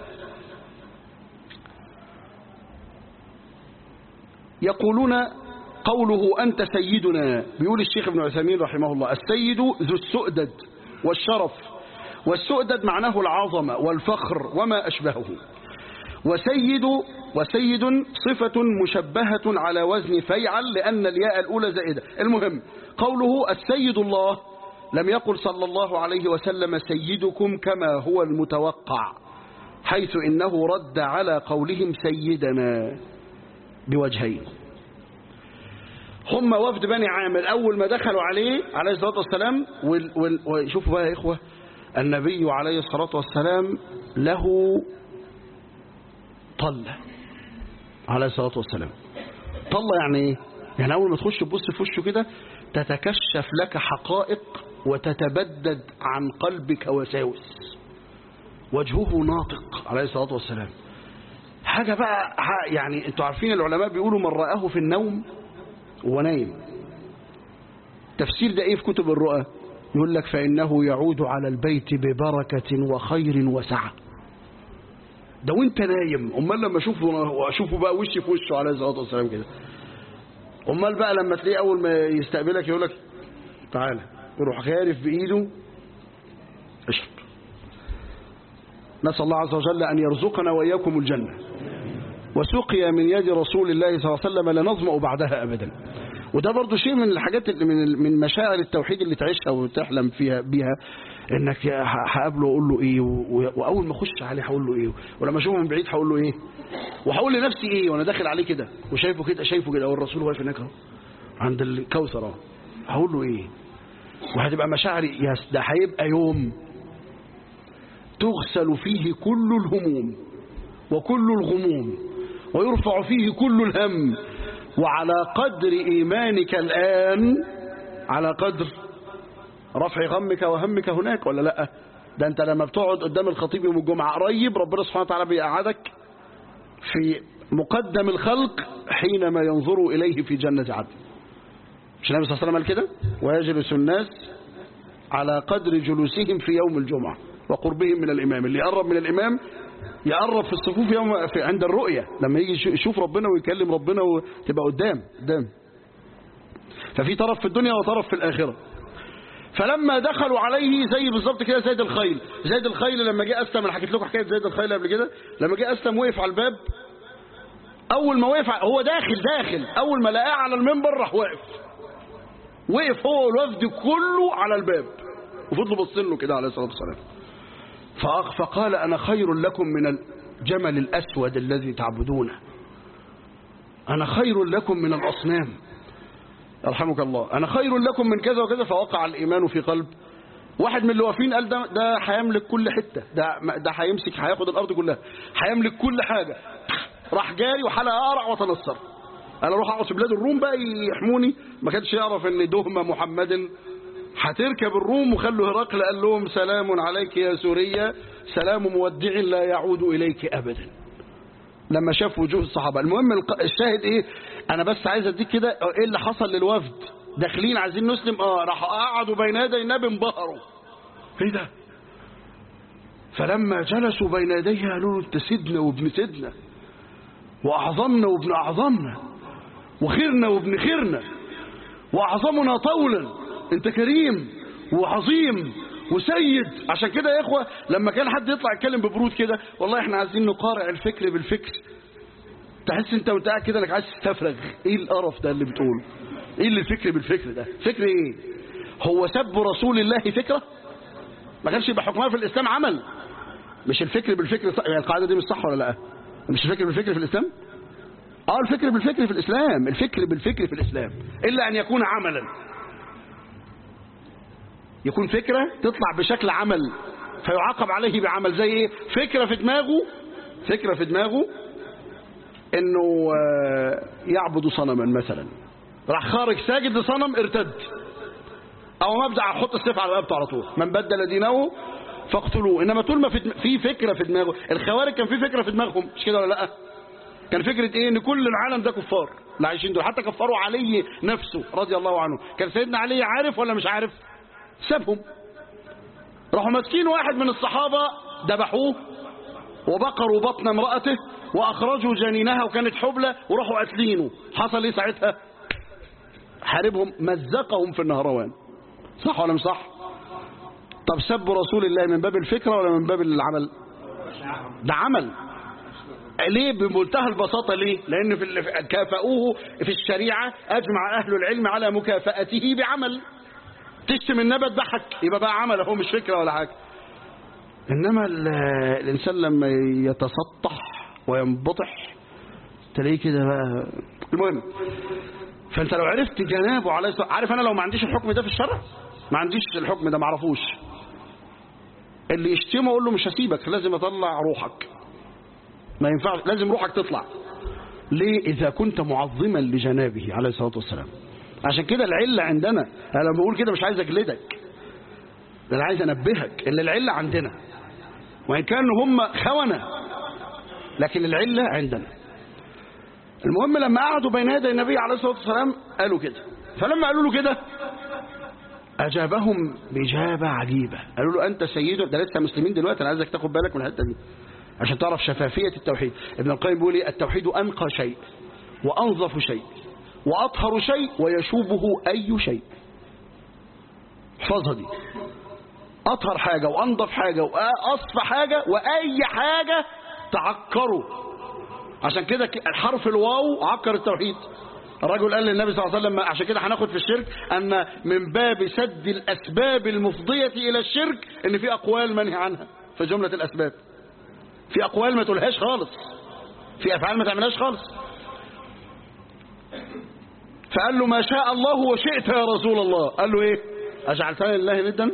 يقولون قوله أنت سيدنا بيقول الشيخ ابن عثيمين رحمه الله السيد ذو السؤدد والشرف والسؤدد معناه العظمة والفخر وما أشبهه وسيد وسيد صفة مشبهة على وزن فيعل لأن الياء الأولى زائدة المهم قوله السيد الله لم يقل صلى الله عليه وسلم سيدكم كما هو المتوقع حيث إنه رد على قولهم سيدنا بوجهين هم وفد بني عامر أول ما دخلوا عليه عليه الصلاة والسلام وشوفوا بقى يا إخوة النبي عليه الصلاة والسلام له طلة عليه الصلاة والسلام طلة يعني ايه يعني أول ما تخش تبص في وشه كده تتكشف لك حقائق وتتبدد عن قلبك وساوس وجهه ناطق عليه الصلاة والسلام حاجة بقى يعني انتوا عارفين العلماء بيقولوا من رآه في النوم ونايم تفسير ده ايه في كتب الرؤى يقول لك فإنه يعود على البيت ببركة وخير وسعة ده وانت نايم امال لما اشوفه واشوفه بقى وشي في وشه عليه الصلاه والسلام كده امال بقى لما تلاقيه اول ما يستقبلك يقول لك تعالى يروح غارف بايده اشرب نسال الله عز وجل ان يرزقنا واياكم الجنه وسقي من يد رسول الله صلى الله عليه وسلم لا نظمأ بعدها ابدا وده برضو شيء من الحاجات اللي من من مشاعر التوحيد اللي تعيشها وتحلم فيها بيها انك هقابله واقول له ايه واول ما اخش عليه هقول له ايه ولما اشوفه من بعيد هقول له ايه وهقول لنفسي ايه وانا داخل عليه كده وشايفه كده شايفه كده والرسول واقف هناك اهو عند الكوثر اهو هقول له ايه وهتبقى مشاعري يس ده هيبقى يوم تغسل فيه كل الهموم وكل الغموم ويرفع فيه كل الهم وعلى قدر إيمانك الآن على قدر رفع غمك وهمك هناك ولا لا ده انت لما بتقعد قدام الخطيب يوم الجمعة قريب ربنا سبحانه وتعالى بيقعدك في مقدم الخلق حينما ينظر إليه في جنة عدن مش النبي صلى الله عليه وسلم قال كده ويجلس الناس على قدر جلوسهم في يوم الجمعة وقربهم من الإمام اللي يقرب من الإمام يقرب في الصفوف يوم في عند الرؤية لما يجي يشوف ربنا ويكلم ربنا وتبقى قدام قدام ففي طرف في الدنيا وطرف في الآخرة فلما دخلوا عليه زي بالظبط كده زيد الخيل زيد الخيل لما جه أسلم انا حكيت لكم حكاية زيد الخيل قبل كده لما جه أسلم وقف على الباب أول ما وقف هو داخل داخل أول ما لقاه على المنبر راح واقف وقف هو والوفد كله على الباب وفضلوا باصين له كده عليه الصلاة والسلام فقال أنا خير لكم من الجمل الأسود الذي تعبدونه أنا خير لكم من الأصنام يرحمك الله أنا خير لكم من كذا وكذا فوقع الإيمان في قلب واحد من اللي واقفين قال ده ده هيملك كل حتة ده ده هيمسك هياخد الأرض كلها هيملك كل حاجة راح جاري وحلق أقرع وتنصر أنا أروح أقعد في بلاد الروم بقى يحموني ما كانش يعرف إن دهمة محمد هتركب الروم وخلوا هرقل قال لهم سلام عليك يا سوريا سلام مودع لا يعود إليك أبدا لما شاف وجوه الصحابة المهم الشاهد ايه انا بس عايز اديك كده ايه اللي حصل للوفد داخلين عايزين نسلم اه راحوا قعدوا بين يدي النبي انبهروا ايه ده فلما جلسوا بين يديه قالوا له انت سيدنا وابن سيدنا واعظمنا وابن اعظمنا وخيرنا وابن خيرنا واعظمنا طولا انت كريم وعظيم وسيد عشان كده يا اخوه لما كان حد يطلع يتكلم ببرود كده والله احنا عايزين نقارع الفكر بالفكر تحس انت وانت قاعد كده انك عايز تستفرغ ايه القرف ده اللي بتقوله ايه اللي الفكر بالفكر ده فكر ايه هو سب رسول الله فكره ما كانش يبقى حكمها في الاسلام عمل مش الفكر بالفكر صح يعني القاعده دي مش صح ولا لا مش الفكر بالفكر في الاسلام اه الفكر بالفكر في الاسلام الفكر بالفكر في الاسلام الا ان يكون عملا يكون فكرة تطلع بشكل عمل فيعاقب عليه بعمل زي ايه فكرة في دماغه فكرة في دماغه انه يعبد صنما مثلا راح خارج ساجد لصنم ارتد او مبدأ حط السيف على رقبته على طول من بدل دينه فاقتلوه انما طول ما في فكرة في دماغه الخوارج كان في فكرة في دماغهم مش كده ولا لا كان فكرة ايه ان كل العالم ده كفار اللي عايشين دول حتى كفروا علي نفسه رضي الله عنه كان سيدنا علي عارف ولا مش عارف سابهم راحوا ماسكين واحد من الصحابة ذبحوه وبقروا بطن امرأته وأخرجوا جنينها وكانت حبلة وراحوا قاتلينه حصل ايه ساعتها حاربهم مزقهم في النهروان صح ولا مش صح طب سبوا رسول الله من باب الفكرة ولا من باب العمل ده عمل ليه بمنتهى البساطة ليه لأن في كافأوه في الشريعة أجمع أهل العلم على مكافأته بعمل تشتم النبت ضحك يبقى بقى عمل اهو مش فكره ولا حاجه انما الانسان لما يتسطح وينبطح تلاقيه كده بقى المهم فانت لو عرفت جنابه عليه الصلاه عارف انا لو ما عنديش الحكم ده في الشرع ما عنديش الحكم ده ما اعرفوش اللي يشتمه اقول له مش هسيبك لازم اطلع روحك ما ينفعش لازم روحك تطلع ليه اذا كنت معظما لجنابه عليه الصلاه والسلام عشان كده العلة عندنا أنا لما بقول كده مش عايز أجلدك ده أنا عايز أنبهك إن العلة عندنا وإن كانوا هم خونة لكن العلة عندنا المهم لما قعدوا بين يدي النبي عليه الصلاة والسلام قالوا كده فلما قالوا له كده أجابهم بإجابة عجيبة قالوا له أنت سيد ده لسه مسلمين دلوقتي أنا عايزك تاخد بالك من الحتة دي عشان تعرف شفافية التوحيد ابن القيم بيقول إيه التوحيد أنقى شيء وأنظف شيء وأطهر شيء ويشوبه أي شيء احفظها دي أطهر حاجة وأنظف حاجة وأصفى حاجة وأي حاجة تعكره عشان كده الحرف الواو عكر التوحيد الرجل قال للنبي صلى الله عليه وسلم عشان كده هناخد في الشرك أن من باب سد الأسباب المفضية إلى الشرك إن في أقوال منهي عنها في جملة الأسباب في أقوال ما تقولهاش خالص في أفعال ما تعملهاش خالص فقال له ما شاء الله وشئت يا رسول الله قال له ايه اجعلتني لله ندا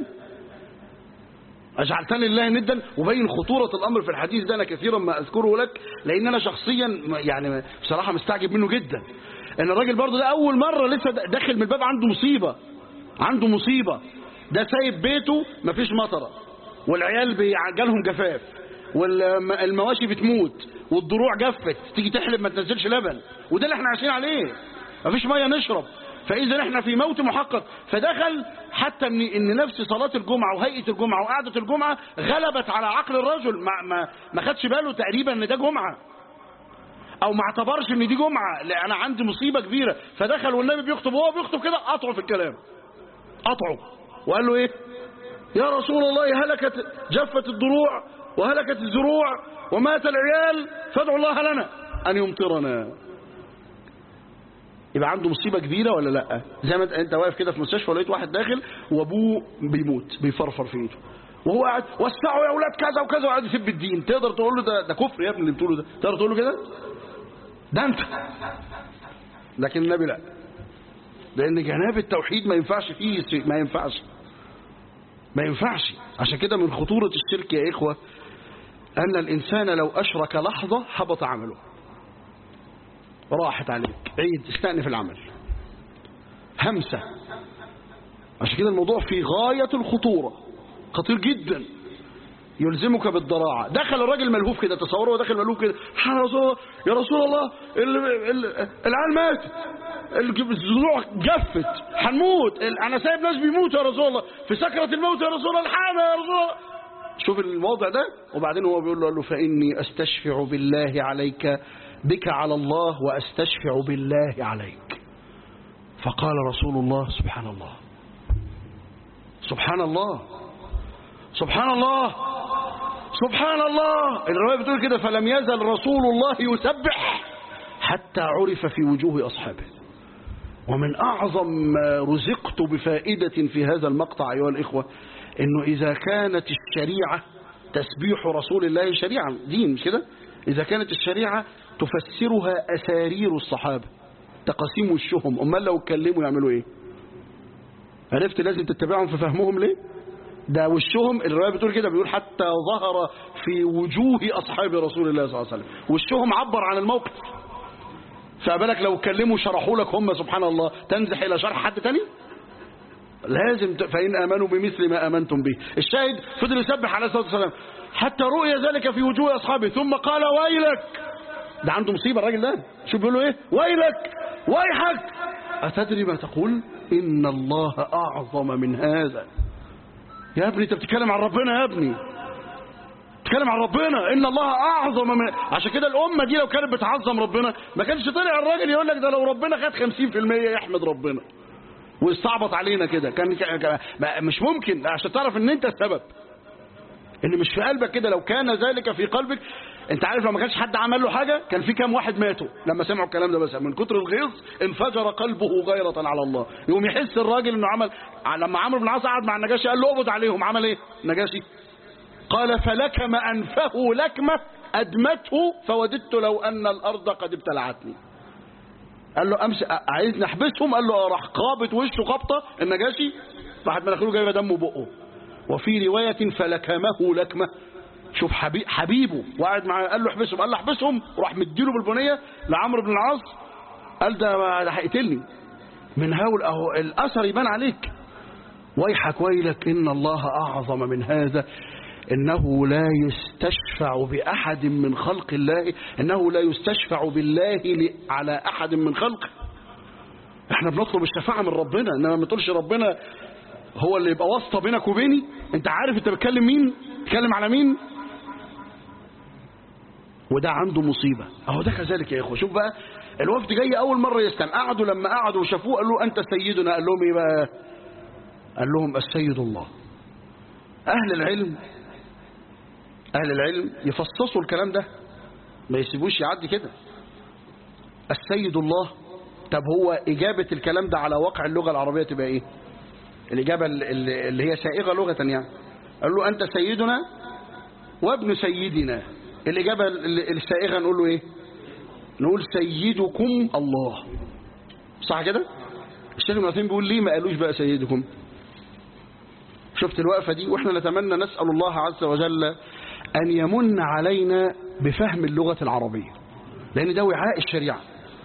اجعلتني لله ندا وبين خطورة الامر في الحديث ده انا كثيرا ما اذكره لك لان انا شخصيا يعني بصراحة مستعجب منه جدا ان الراجل برضه ده اول مرة لسه داخل من الباب عنده مصيبة عنده مصيبة ده سايب بيته مفيش مطرة والعيال جالهم جفاف والمواشي بتموت والضروع جفت تيجي تحلب ما تنزلش لبن وده اللي احنا عايشين عليه مفيش ميه نشرب فاذا احنا في موت محقق فدخل حتى ان ان نفس صلاه الجمعه وهيئه الجمعه وقعده الجمعه غلبت على عقل الرجل ما ما ما خدش باله تقريبا ان ده جمعه او ما اعتبرش ان دي جمعه لا انا عندي مصيبه كبيره فدخل والنبي بيخطب وهو بيخطب كده قطعه في الكلام قطعه وقال له ايه يا رسول الله هلكت جفت الضروع وهلكت الزروع ومات العيال فادعوا الله لنا ان يمطرنا يبقى عنده مصيبة كبيرة ولا لا زي ما انت واقف كده في مستشفى ولقيت واحد داخل وابوه بيموت بيفرفر في ايده وهو قاعد وسعوا يا اولاد كذا وكذا وقاعد يسب الدين تقدر تقول له ده ده كفر يا ابني اللي بتقوله ده تقدر تقول له كده ده انت لكن النبي لا لان جناب التوحيد ما ينفعش فيه شيء ما ينفعش ما ينفعش عشان كده من خطورة الشرك يا إخوة أن الإنسان لو أشرك لحظة حبط عمله راحت عليك عيد استأنف العمل همسة عشان كده الموضوع في غاية الخطورة خطير جدا يلزمك بالضراعة دخل الراجل ملهوف كده تصوره داخل ملهوف كده يا رسول الله يا رسول الله ال- ال- العيال ماتت الضلوع جفت هنموت ال- انا سايب ناس بيموتوا يا رسول الله في سكرة الموت يا رسول الله الحقنا يا رسول الله شوف الموضع ده وبعدين هو بيقول له, قال له فإني أستشفع بالله عليك بك على الله وأستشفع بالله عليك فقال رسول الله سبحان الله سبحان الله سبحان الله سبحان الله الرواية بتقول كده فلم يزل رسول الله يسبح حتى عرف في وجوه أصحابه ومن أعظم ما رزقت بفائدة في هذا المقطع أيها الإخوة إنه إذا كانت الشريعة تسبيح رسول الله شريعة دين مش كده إذا كانت الشريعة تفسرها أسارير الصحابة تقاسيم وشهم أمال لو اتكلموا يعملوا إيه عرفت لازم تتبعهم في فهمهم ليه ده وشهم الرواية بتقول كده بيقول حتى ظهر في وجوه أصحاب رسول الله صلى الله عليه وسلم وشهم عبر عن الموقف فبالك لو اتكلموا شرحوا لك هم سبحان الله تنزح إلى شرح حد تاني لازم ت... فإن آمنوا بمثل ما آمنتم به الشاهد فضل يسبح عليه الصلاة والسلام حتى رؤي ذلك في وجوه أصحابه ثم قال ويلك ده عنده مصيبة الراجل ده شوف بيقول له ايه ويلك ويحك أتدري ما تقول إن الله أعظم من هذا يا ابني انت بتتكلم عن ربنا يا ابني بتتكلم عن ربنا ان الله اعظم من عشان كده الامه دي لو كانت بتعظم ربنا ما كانش طلع الراجل يقول لك ده لو ربنا خد 50% يحمد ربنا ويستعبط علينا كده كان كان- ما- مش ممكن عشان تعرف ان انت السبب ان مش في قلبك كده لو كان ذلك في قلبك انت عارف لو ما كانش حد عمل له حاجه كان في كام واحد ماتوا لما سمعوا الكلام ده بس من كتر الغيظ انفجر قلبه غيرة على الله يقوم يحس الراجل انه عمل لما عمرو بن العاص قعد مع النجاشي قال له اقبض عليهم عمل ايه النجاشي قال فلكم انفه لكمه ادمته فوددت لو ان الارض قد ابتلعتني قال له امس عايز نحبسهم قال له اه راح قابط وشه قبطه النجاشي راحت مناخيره جايبه دم بقه وفي روايه فلكمه لكمه شوف حبيب حبيبه وقعد معاه قال له احبسهم قال له احبسهم وراح مديله بالبنيه لعمرو بن العاص قال ده ده هيقتلني من هول اهو الاثر يبان عليك ويحك ويلك ان الله اعظم من هذا انه لا يستشفع باحد من خلق الله انه لا يستشفع بالله ل- على احد من خلقه احنا بنطلب الشفاعه من ربنا انما ما تقولش ربنا هو اللي يبقى واسطه بينك وبيني انت عارف انت بتكلم مين بتتكلم على مين وده عنده مصيبة اهو ده كذلك يا اخوة شوف بقى الوفد جاي اول مرة يسلم قعدوا لما قعدوا وشافوه قال له انت سيدنا قال لهم ايه بقى قال لهم السيد الله اهل العلم اهل العلم يفصصوا الكلام ده ما يسيبوش يعدي كده السيد الله طب هو اجابة الكلام ده على واقع اللغة العربية تبقى ايه الاجابة اللي اللي هي سائغة لغة يعني قال له انت سيدنا وابن سيدنا الإجابة ال- السائغة نقول له إيه نقول سيدكم الله صح كده الشيخ ابن عثيمين بيقول ليه ما قالوش بقى سيدكم شفت الوقفة دي وإحنا نتمنى نسأل الله عز وجل أن يمن علينا بفهم اللغة العربية لأن ده وعاء الشريعة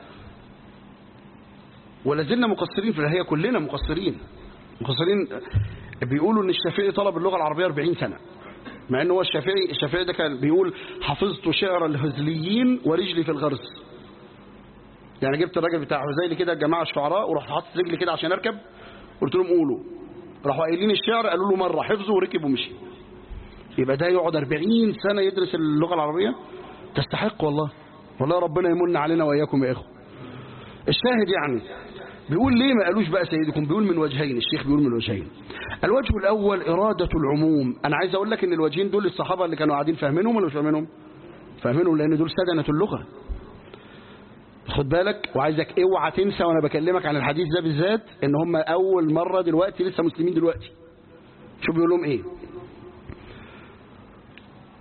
ولازلنا مقصرين في الهيئة كلنا مقصرين مقصرين بيقولوا ان الشافعي طلب اللغة العربية 40 سنة مع ان هو الشافعي الشافعي ده كان بيقول حفظت شعر الهزليين ورجلي في الغرز يعني جبت الراجل بتاع هزيلي كده الجماعة الشعراء ورحت حاطط رجلي كده عشان اركب قلت لهم قولوا راحوا قايلين الشعر قالوا له مرة حفظه وركب ومشي يبقى ده يقعد 40 سنة يدرس اللغة العربية تستحق والله والله ربنا يمن علينا وإياكم يا إخوة الشاهد يعني بيقول ليه ما قالوش بقى سيدكم بيقول من وجهين الشيخ بيقول من وجهين الوجه الأول إرادة العموم أنا عايز أقول لك إن الوجهين دول الصحابة اللي كانوا قاعدين فاهمينهم ولا مش فاهمينهم فاهمينهم لأن دول سدنة اللغة خد بالك وعايزك اوعى تنسى وانا بكلمك عن الحديث ده بالذات ان هم اول مرة دلوقتي لسه مسلمين دلوقتي شوف بيقول لهم ايه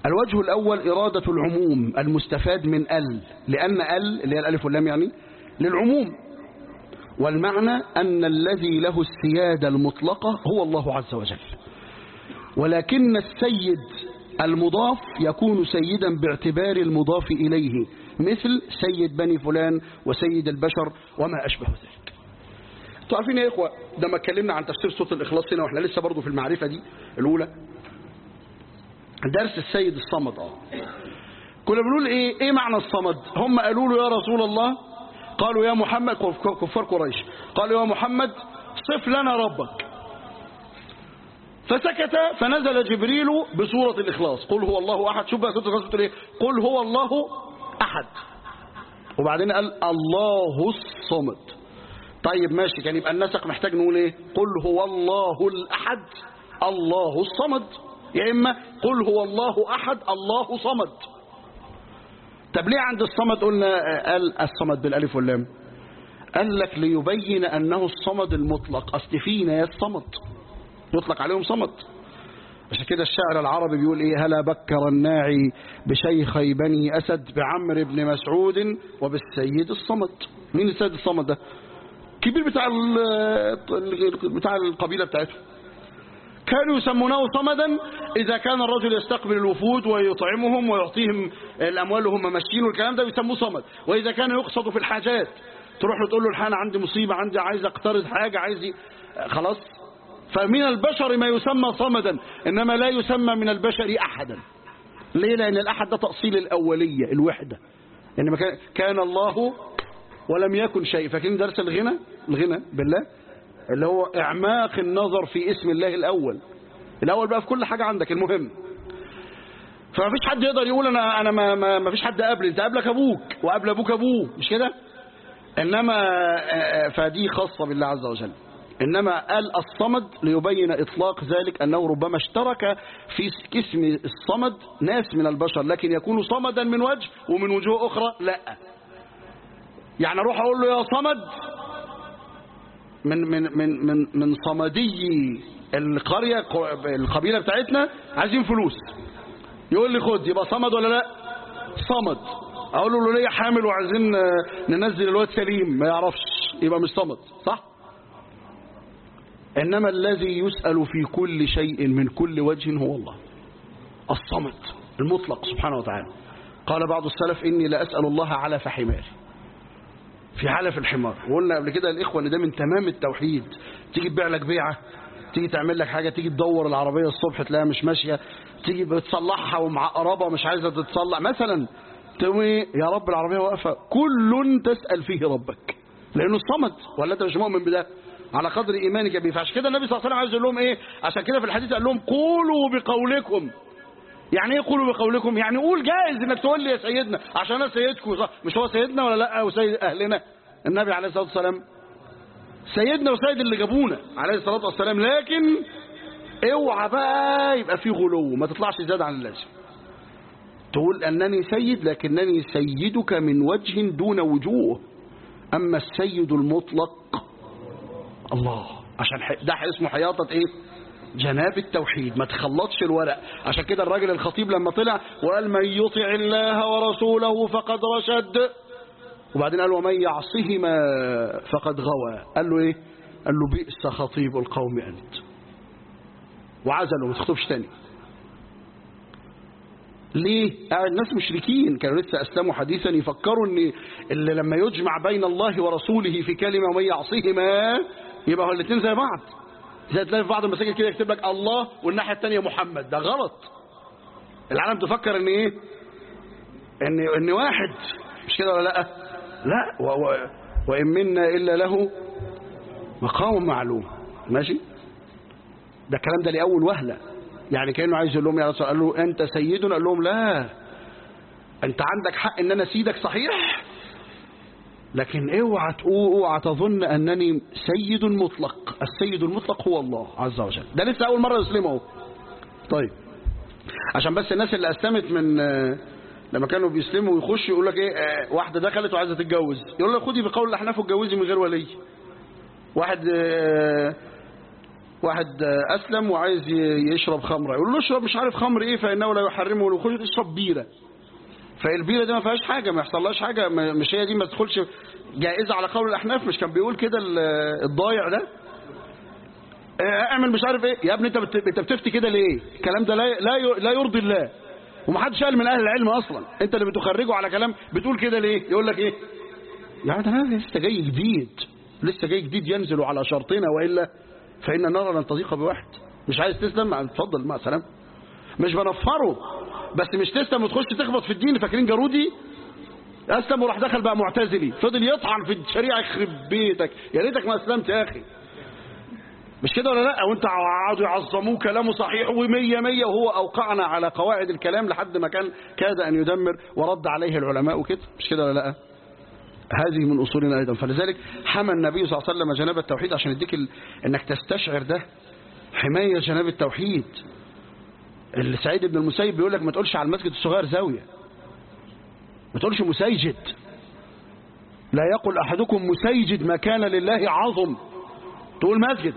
الوجه الأول إرادة العموم المستفاد من ال لأن ال اللي هي الألف واللام يعني للعموم والمعنى أن الذي له السيادة المطلقة هو الله عز وجل ولكن السيد المضاف يكون سيدا باعتبار المضاف إليه مثل سيد بني فلان وسيد البشر وما أشبه ذلك انتوا عارفين يا إخوة ده ما اتكلمنا عن تفسير صوت الإخلاص هنا وإحنا لسه برضو في المعرفة دي الأولى درس السيد الصمد اه كنا بنقول ايه ايه معنى الصمد هم قالوا له يا رسول الله قالوا يا محمد كفار قريش قالوا يا محمد صف لنا ربك فسكت فنزل جبريل بسورة الإخلاص قل هو الله أحد شوف بقى سورة الإخلاص بتقول ايه قل هو الله أحد وبعدين قال الله الصمد طيب ماشي كان يبقى النسق محتاج نقول ايه قل هو الله الأحد الله الصمد يا إما قل هو الله أحد الله صمد طب ليه عند الصمد قلنا قال الصمد بالألف واللام قال لك ليبين أنه الصمد المطلق أصل فينا يا الصمد يطلق عليهم صمد عشان كده الشاعر العربي بيقول ايه هلا بكر الناعي بشيخي بني أسد بعمر بن مسعود وبالسيد الصمد مين السيد الصمد ده كبير بتاع بتاع القبيلة بتاعته كانوا يسمونه صمدا إذا كان الرجل يستقبل الوفود ويطعمهم ويعطيهم الأموال وهم ماشيين والكلام ده بيسموه صمد وإذا كان يقصد في الحاجات تروح له تقول له الحين عندي مصيبة عندي عايز اقترض حاجة عايز خلاص فمن البشر ما يسمى صمدا إنما لا يسمى من البشر أحدا ليه لأن الأحد ده تأصيل الأولية الوحدة إنما كان الله ولم يكن شيء فاكرين درس الغنى الغنى بالله اللي هو اعماق النظر في اسم الله الاول الاول بقى في كل حاجة عندك المهم فما فيش حد يقدر يقول انا انا ما, ما, ما فيش حد قبلي انت قبلك ابوك وقبل ابوك ابوه مش كده انما فدي خاصة بالله عز وجل انما قال الصمد ليبين اطلاق ذلك انه ربما اشترك في اسم الصمد ناس من البشر لكن يكون صمدا من وجه ومن وجوه اخرى لا يعني اروح اقول له يا صمد من من من من من صمدي القريه القبيله بتاعتنا عايزين فلوس يقول لي خد يبقى صمد ولا لا صمد اقول له ليه حامل وعايزين ننزل الواد سليم ما يعرفش يبقى مش صمد صح انما الذي يسال في كل شيء من كل وجه هو الله الصمد المطلق سبحانه وتعالى قال بعض السلف اني لاسال الله على فحماري في علف الحمار وقلنا قبل كده الإخوة ان ده من تمام التوحيد تيجي تبيع لك بيعة تيجي تعمل لك حاجة تيجي تدور العربية الصبح تلاقيها مش ماشية تيجي بتصلحها ومعقربة مش عايزة تتصلح مثلا تقوم يا رب العربية واقفة كل تسأل فيه ربك لأنه الصمد ولا أنت مش مؤمن بده على قدر إيمانك به فعشان كده النبي صلى الله عليه وسلم عايز يقول لهم إيه عشان كده في الحديث قال لهم قولوا بقولكم يعني ايه قولوا بقولكم يعني قول جائز انك تقول لي يا سيدنا عشان انا سيدكم صح مش هو سيدنا ولا لا وسيد اهلنا النبي عليه الصلاه والسلام سيدنا وسيد اللي جابونا عليه الصلاه والسلام لكن اوعى بقى يبقى في غلو ما تطلعش زياده عن اللازم تقول انني سيد لكنني سيدك من وجه دون وجوه اما السيد المطلق الله عشان ده اسمه حياطه ايه جناب التوحيد ما تخلطش الورق عشان كده الراجل الخطيب لما طلع وقال من يطع الله ورسوله فقد رشد وبعدين قال ومن يعصهما فقد غوى قال له ايه قال له بئس خطيب القوم انت وعزله ما تخطبش تاني ليه آه الناس مشركين كانوا لسه اسلموا حديثا يفكروا ان اللي لما يجمع بين الله ورسوله في كلمه ومن يعصهما يبقى هو الاثنين زي بعض زي تلاقي في بعض المساجد كده يكتب لك الله والناحيه الثانيه محمد ده غلط العالم تفكر ان ايه ان ان واحد مش كده ولا لا لا و و وان منا الا له مقام معلوم ماشي ده الكلام ده لاول وهله يعني كانه عايز يقول لهم يا رسول قال له انت سيدنا قال لهم لا انت عندك حق ان انا سيدك صحيح لكن اوعى تقول اوعى تظن انني سيد مطلق السيد المطلق هو الله عز وجل ده لسه اول مره يسلم اهو طيب عشان بس الناس اللي اسلمت من لما كانوا بيسلموا ويخشوا يقول لك ايه واحده دخلت وعايزه تتجوز يقول لك خدي بقول الاحناف اتجوزي من غير ولي واحد واحد آه، أسلم وعايز ي- يشرب خمرة يقول له اشرب مش عارف خمر إيه فإنه لا يحرمه الوخوش اشرب بيرة فالبيرة دي ما فيهاش حاجة ما يحصلهاش حاجة ما- مش هي دي ما تدخلش جائزة على قول الأحناف مش كان بيقول كده ال- الضايع ده آه، اعمل مش عارف ايه يا ابني انت بت- انت بتفتي كده ليه الكلام ده لا لا ي- لا يرضي الله ومحدش قال من اهل العلم اصلا انت اللي بتخرجه على كلام بتقول كده ليه يقول لك ايه يعني ده أنا لسه جاي جديد لسه جاي جديد ينزل على شرطنا والا فان النار لن تضيق بواحد مش عايز تسلم اتفضل مع السلامه مش بنفره بس مش تسلم وتخش تخبط في الدين فاكرين جارودي اسلم وراح دخل بقى معتزلي فضل يطعن في الشريعه يخرب بيتك يا ريتك ما اسلمت يا اخي مش كده ولا لا وانت قعدوا يعظموه كلامه صحيح ومية مية وهو اوقعنا على قواعد الكلام لحد ما كان كاد ان يدمر ورد عليه العلماء وكده مش كده ولا لا هذه من اصولنا ايضا فلذلك حمى النبي صلى الله عليه وسلم جناب التوحيد عشان يديك ال... انك تستشعر ده حمايه جناب التوحيد اللي سعيد بن المسيب بيقول لك ما تقولش على المسجد الصغير زاويه ما تقولش مسيجد لا يقل احدكم مسيجد ما كان لله عظم تقول مسجد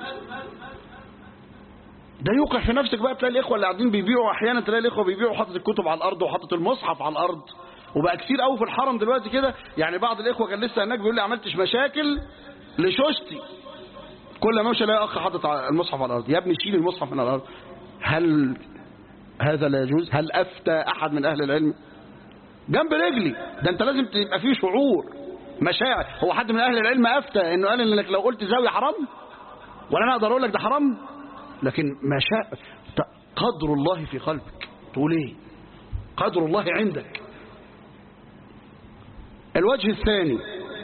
ده يوقع في نفسك بقى تلاقي الاخوه اللي قاعدين بيبيعوا احيانا تلاقي الاخوه بيبيعوا حاطط الكتب على الارض وحاطط المصحف على الارض وبقى كتير قوي في الحرم دلوقتي كده يعني بعض الاخوه كان لسه هناك بيقول لي عملتش مشاكل لشوشتي كل ما مشى الاقي اخ حاطط المصحف على الارض يا ابني شيل المصحف من الارض هل هذا لا يجوز هل افتى احد من اهل العلم جنب رجلي ده انت لازم تبقى فيه شعور مشاعر هو حد من اهل العلم افتى انه قال انك لو قلت زاويه حرام ولا انا اقدر اقول لك ده حرام لكن ما شاء قدر الله في قلبك تقول ايه قدر الله عندك الوجه الثاني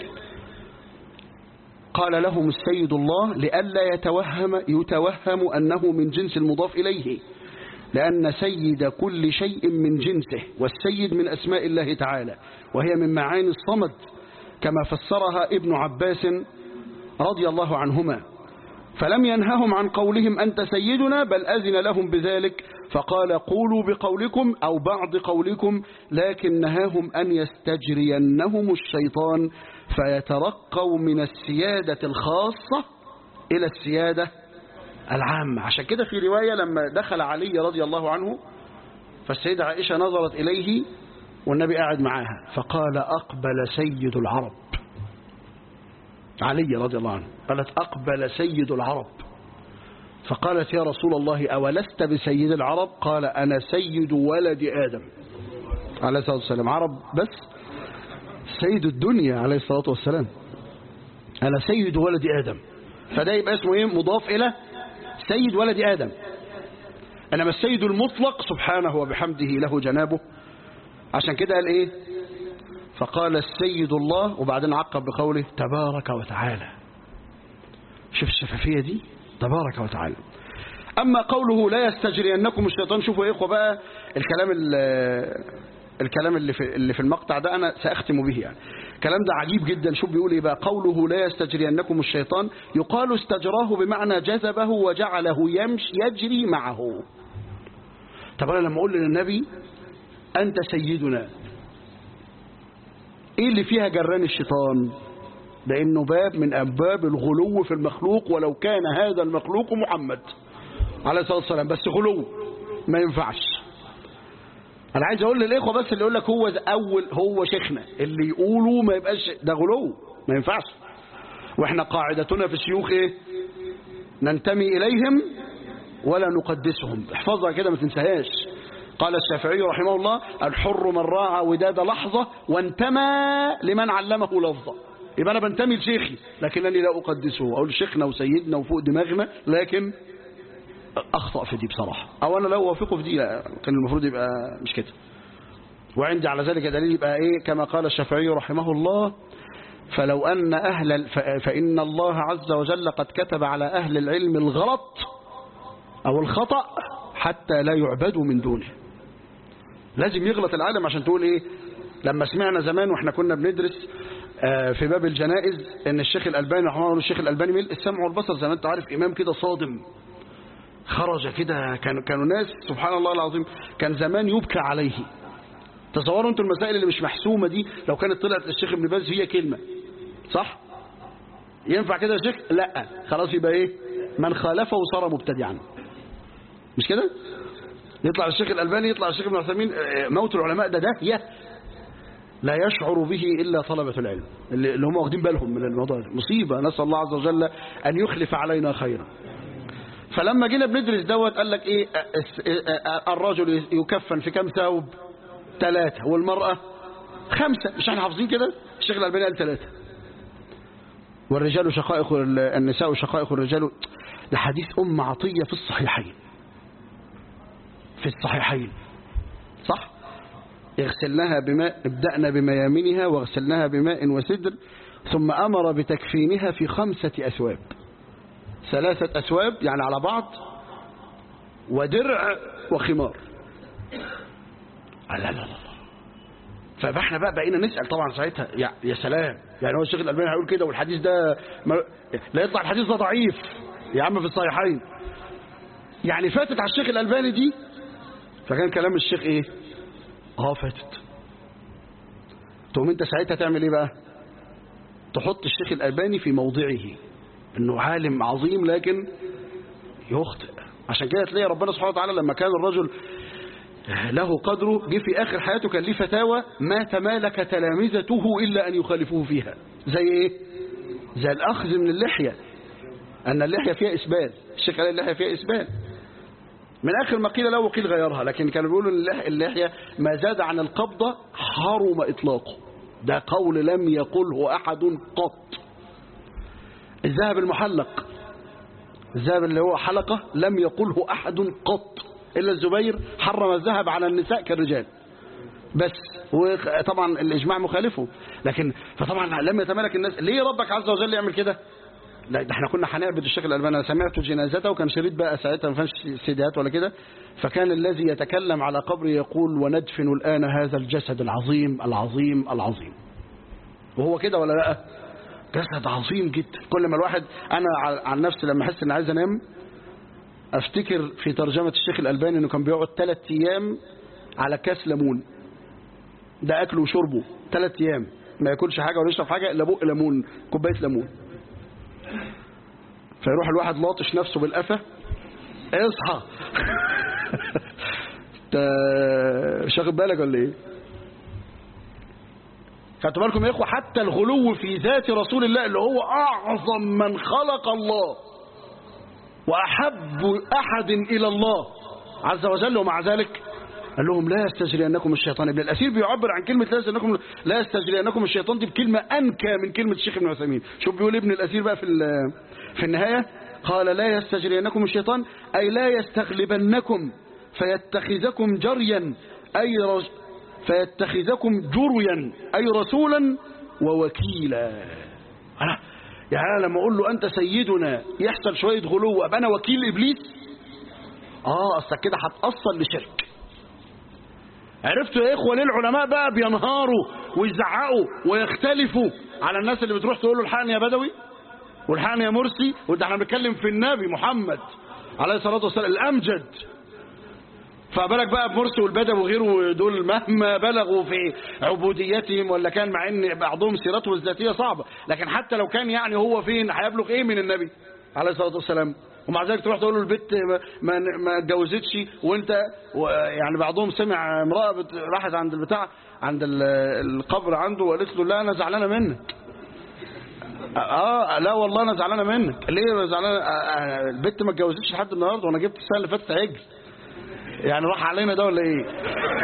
قال لهم السيد الله لئلا يتوهم يتوهم أنه من جنس المضاف إليه لأن سيد كل شيء من جنسه والسيد من أسماء الله تعالى وهي من معاني الصمد كما فسرها ابن عباس رضي الله عنهما فلم ينههم عن قولهم أنت سيدنا بل أذن لهم بذلك فقال قولوا بقولكم أو بعض قولكم لكن نهاهم أن يستجرينهم الشيطان فيترقوا من السيادة الخاصة إلى السيادة العامة عشان كده في رواية لما دخل علي رضي الله عنه فالسيدة عائشة نظرت إليه والنبي قاعد معاها فقال أقبل سيد العرب علي رضي الله عنه قالت أقبل سيد العرب فقالت يا رسول الله أولست بسيد العرب قال أنا سيد ولد آدم عليه الصلاة والسلام عرب بس سيد الدنيا عليه الصلاة والسلام أنا سيد ولد آدم فده يبقى اسمه إيه مضاف إلى سيد ولد آدم إنما السيد المطلق سبحانه وبحمده له جنابه عشان كده قال إيه فقال السيد الله وبعدين عقب بقوله تبارك وتعالى شوف الشفافية دي تبارك وتعالى أما قوله لا يستجرينكم الشيطان شوفوا يا إخوة بقى الكلام الكلام اللي في اللي في المقطع ده أنا سأختم به يعني الكلام ده عجيب جدا شوف بيقول إيه بقى قوله لا يستجرينكم الشيطان يقال استجراه بمعنى جذبه وجعله يمشي يجري معه طب أنا لما أقول للنبي أنت سيدنا ايه اللي فيها جران الشيطان لانه باب من ابواب الغلو في المخلوق ولو كان هذا المخلوق محمد عليه الصلاه والسلام بس غلو ما ينفعش انا عايز اقول للاخوه بس اللي يقول لك هو اول هو شيخنا اللي يقولوا ما يبقاش ده غلو ما ينفعش واحنا قاعدتنا في الشيوخ ايه ننتمي اليهم ولا نقدسهم احفظها كده ما تنساهاش قال الشافعي رحمه الله الحر من راعى وداد لحظة وانتمى لمن علمه لفظة يبقى أنا بنتمي لشيخي لكنني لا أقدسه أقول شيخنا وسيدنا وفوق دماغنا لكن أخطأ في دي بصراحة أو أنا لا أوافقه في دي لا كان المفروض يبقى مش كده وعندي على ذلك دليل يبقى إيه كما قال الشافعي رحمه الله فلو أن أهل فإن الله عز وجل قد كتب على أهل العلم الغلط أو الخطأ حتى لا يعبدوا من دونه لازم يغلط العالم عشان تقول ايه لما سمعنا زمان واحنا كنا بندرس آه في باب الجنائز ان الشيخ الالباني رحمه الله الشيخ الالباني ملء السمع والبصر زي ما انت عارف امام كده صادم خرج كده كانوا كانوا ناس سبحان الله العظيم كان زمان يبكى عليه تصوروا انتوا المسائل اللي مش محسومه دي لو كانت طلعت الشيخ ابن باز هي كلمه صح ينفع كده يا شيخ لا خلاص يبقى ايه من خالفه صار مبتدعا مش كده يطلع الشيخ الألباني يطلع الشيخ ابن عثيمين آه، موت العلماء ده داهية لا يشعر به إلا طلبة العلم اللي اللي هم واخدين بالهم من الموضوع ده مصيبة نسأل الله عز وجل أن يخلف علينا خيرا فلما جينا بندرس دوت قال لك ايه آه، آه، آه، الرجل يكفن في كم ثوب ثلاثة والمرأة خمسة مش احنا حافظين كده الشيخ الألباني قال ثلاثة والرجال شقائق ال- النساء شقائق الرجال ده حديث أم عطية في الصحيحين في الصحيحين صح اغسلناها بماء ابدأنا بميامنها واغسلناها بماء وسدر ثم أمر بتكفينها في خمسة أثواب ثلاثة أثواب يعني على بعض ودرع وخمار لا لا لا لا. فاحنا بقى بقينا نسأل طبعا ساعتها يا, يا سلام يعني هو الشيخ الألباني هيقول كده والحديث ده ما لا يطلع الحديث ده ضعيف يا عم في الصحيحين يعني فاتت على الشيخ الألباني دي فكان كلام الشيخ ايه اه فاتت تقوم انت ساعتها تعمل ايه بقى تحط الشيخ الألباني في موضعه انه عالم عظيم لكن يخطئ عشان كده تلاقي ربنا سبحانه وتعالى لما كان الرجل له قدره جه في آخر حياته كان ليه فتاوى ما تمالك تلامذته إلا أن يخالفوه فيها زي إيه؟ زي الأخذ من اللحية أن اللحية فيها إسبال الشيخ قال اللحية فيها إسبال من آخر ما قيل له وقيل غيرها لكن كانوا بيقولوا إن اللح- اللحية ما زاد عن القبضة حرم إطلاقه ده قول لم يقله أحد قط الذهب المحلق الذهب اللي هو حلقة لم يقله أحد قط إلا الزبير حرم الذهب على النساء كالرجال بس وطبعا الإجماع مخالفه لكن فطبعا لم يتمالك الناس ليه ربك عز وجل يعمل كده لا ده احنا كنا هنعبد الشيخ الألباني انا سمعت جنازته وكان شريط بقى ساعتها ما فيش سيديات ولا كده فكان الذي يتكلم على قبره يقول وندفن الآن هذا الجسد العظيم العظيم العظيم وهو كده ولا لا جسد عظيم جدا كل ما الواحد انا ع- عن نفسي لما احس اني عايز انام افتكر في ترجمة الشيخ الألباني انه كان بيقعد ثلاث ايام على كاس ليمون ده اكله وشربه ثلاث ايام ما ياكلش حاجة ولا يشرب حاجة الا بق ليمون كوباية ليمون فيروح الواحد لاطش نفسه بالقفا اصحى انت مش واخد بالك ولا ايه خدتوا بالكم يا اخوه حتى الغلو في ذات رسول الله اللي هو اعظم من خلق الله واحب احد الى الله عز وجل ومع ذلك قال لهم لا يستجرينكم الشيطان ابن الاسير بيعبر عن كلمه لا يستجرينكم لا يستجرينكم الشيطان دي بكلمه انكى من كلمه الشيخ ابن عثيمين شوف بيقول ابن الاسير بقى في ال- في النهايه قال لا يستجرينكم الشيطان اي لا يستغلبنكم فيتخذكم جريا اي رج فيتخذكم جريا أي رسولا ووكيلا أنا يعني أنا لما أقول له أنت سيدنا يحصل شوية غلو أبقى أنا وكيل إبليس آه أصلا كده هتأصل لشرك عرفتوا يا إخوة ليه العلماء بقى بينهاروا ويزعقوا ويختلفوا على الناس اللي بتروح تقول له الحقني يا بدوي والحقني يا مرسي وده احنا بنتكلم في النبي محمد عليه الصلاة والسلام الأمجد فبالك بقى بمرسي والبدوي وغيره دول مهما بلغوا في عبوديتهم ولا كان مع ان بعضهم سيرته الذاتيه صعبه لكن حتى لو كان يعني هو فين هيبلغ ايه من النبي عليه الصلاه والسلام ومع ذلك تروح تقول له البت ما ما ما اتجوزتش وانت و- يعني بعضهم سمع امراه بت- راحت عند البتاع عند ال- القبر عنده وقالت له لا انا زعلانه منك اه لا والله انا زعلانه منك ليه زعلانه آه، آه، البت ما اتجوزتش لحد النهارده وانا جبت السنه اللي فاتت عجل يعني راح علينا ده ولا ايه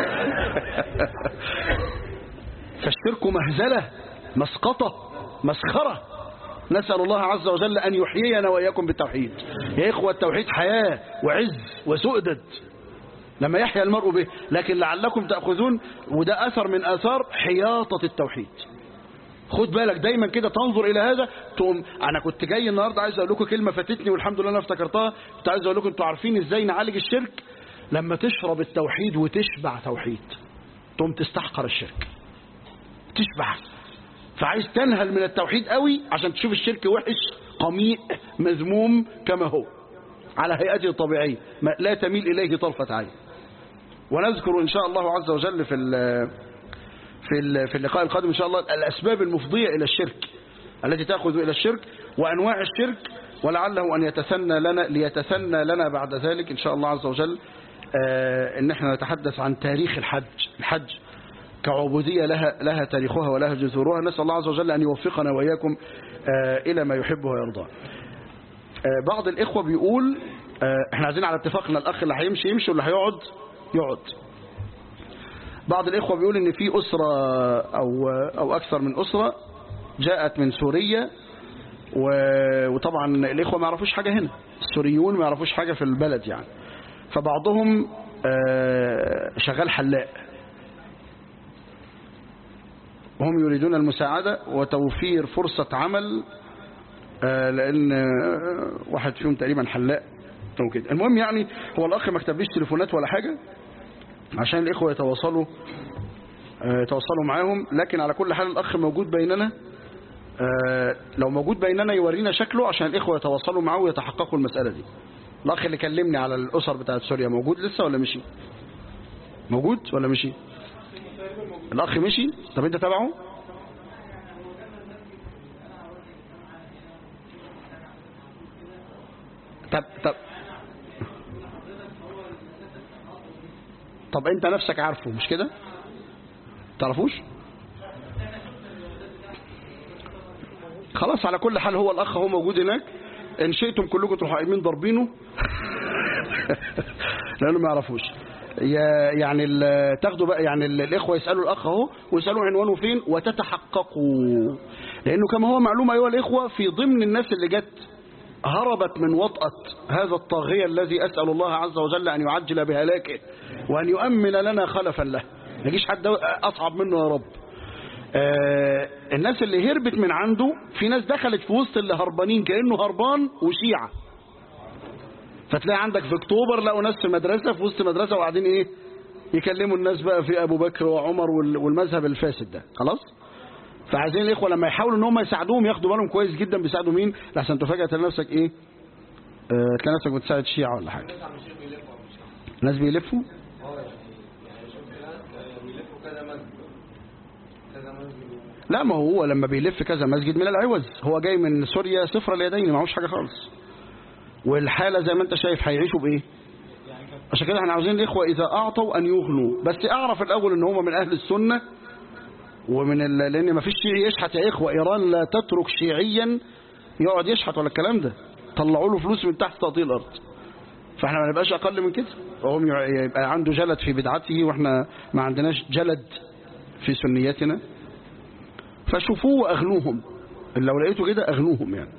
فالشرك مهزلة مسقطة مسخرة نسأل الله عز وجل أن يحيينا وإياكم بالتوحيد يا إخوة التوحيد حياة وعز وسؤدد لما يحيا المرء به لكن لعلكم تأخذون وده أثر من آثار حياطة التوحيد خد بالك دايما كده تنظر الى هذا تقوم انا كنت جاي النهارده عايز اقول لكم كلمه فاتتني والحمد لله انا افتكرتها كنت عايز اقول لكم انتوا عارفين ازاي نعالج الشرك لما تشرب التوحيد وتشبع توحيد تقوم تستحقر الشرك تشبع فعايز تنهل من التوحيد قوي عشان تشوف الشرك وحش قميء مذموم كما هو على هيئته الطبيعيه ما- لا تميل اليه طرفه عين ونذكر ان شاء الله عز وجل في ال- في ال- في اللقاء القادم ان شاء الله الاسباب المفضيه الى الشرك التي تاخذ الى الشرك وانواع الشرك ولعله أن يتسنى لنا ليتسنى لنا بعد ذلك إن شاء الله عز وجل آه، إن احنا نتحدث عن تاريخ الحج الحج كعبودية لها, لها تاريخها ولها جذورها نسأل الله عز وجل أن يوفقنا وإياكم آه، إلى ما يحبه ويرضاه آه، بعض الإخوة بيقول آه، احنا عايزين على اتفاقنا الأخ اللي هيمشي يمشي واللي هيقعد يقعد بعض الإخوة بيقول إن في أسرة أو, أو أكثر من أسرة جاءت من سوريا و- وطبعا الإخوة ما يعرفوش حاجة هنا السوريون ما يعرفوش حاجة في البلد يعني فبعضهم آه، شغال حلاق وهم يريدون المساعدة وتوفير فرصة عمل آه، لأن آه، واحد فيهم تقريبا حلاق أو كده المهم يعني هو الأخ ما كتبليش تليفونات ولا حاجة عشان الإخوة يتواصلوا آه، يتواصلوا معاهم لكن على كل حال الأخ موجود بيننا آه، لو موجود بيننا يورينا شكله عشان الإخوة يتواصلوا معه ويتحققوا المسألة دي الأخ اللي كلمني على الأسر بتاعت سوريا موجود لسه ولا مشي موجود ولا مشي الأخ مشي طب أنت تابعه طب طب طب أنت نفسك عارفه مش كده تعرفوش خلاص على كل حال هو الأخ هو موجود هناك إن شئتم كلكم تروحوا قايمين ضاربينه لأنه ما يعرفوش يا- يعني ال- تاخدوا بقى يعني ال- الإخوة يسألوا الأخ أهو ويسألوا عنوانه فين وتتحققوا لأنه كما هو معلومة أيها الإخوة في ضمن الناس اللي جت هربت من وطأة هذا الطاغية الذي أسأل الله عز وجل أن يعجل بهلاكه وأن يؤمن لنا خلفا له ما يجيش حد أصعب منه يا رب آه الناس اللي هربت من عنده في ناس دخلت في وسط اللي هربانين كأنه هربان وشيعة فتلاقي عندك في اكتوبر لقوا ناس في مدرسة في وسط مدرسة وقاعدين ايه يكلموا الناس بقى في ابو بكر وعمر وال- والمذهب الفاسد ده خلاص فعايزين الاخوه لما يحاولوا ان هم يساعدوهم ياخدوا بالهم كويس جدا بيساعدوا مين لحسن تفاجئ تلاقي نفسك ايه آه، تلاقي نفسك بتساعد شيعة ولا حاجة ناس بيلفوا لا ما هو لما بيلف كذا مسجد من العوز هو جاي من سوريا صفر اليدين معهوش حاجة خالص والحالة زي ما انت شايف هيعيشوا بايه عشان كده احنا عاوزين الاخوة اذا اعطوا ان يغنوا بس اعرف الاول ان هم من اهل السنة ومن ال... لان ما فيش شيعي يشحت يا اخوة ايران لا تترك شيعيا يقعد يشحت ولا الكلام ده طلعوا له فلوس من تحت تقطيع الارض فاحنا ما نبقاش اقل من كده وهم يع- يبقى عنده جلد في بدعته واحنا ما عندناش جلد في سنيتنا فشوفوه واغنوهم لو لقيته كده اغنوهم يعني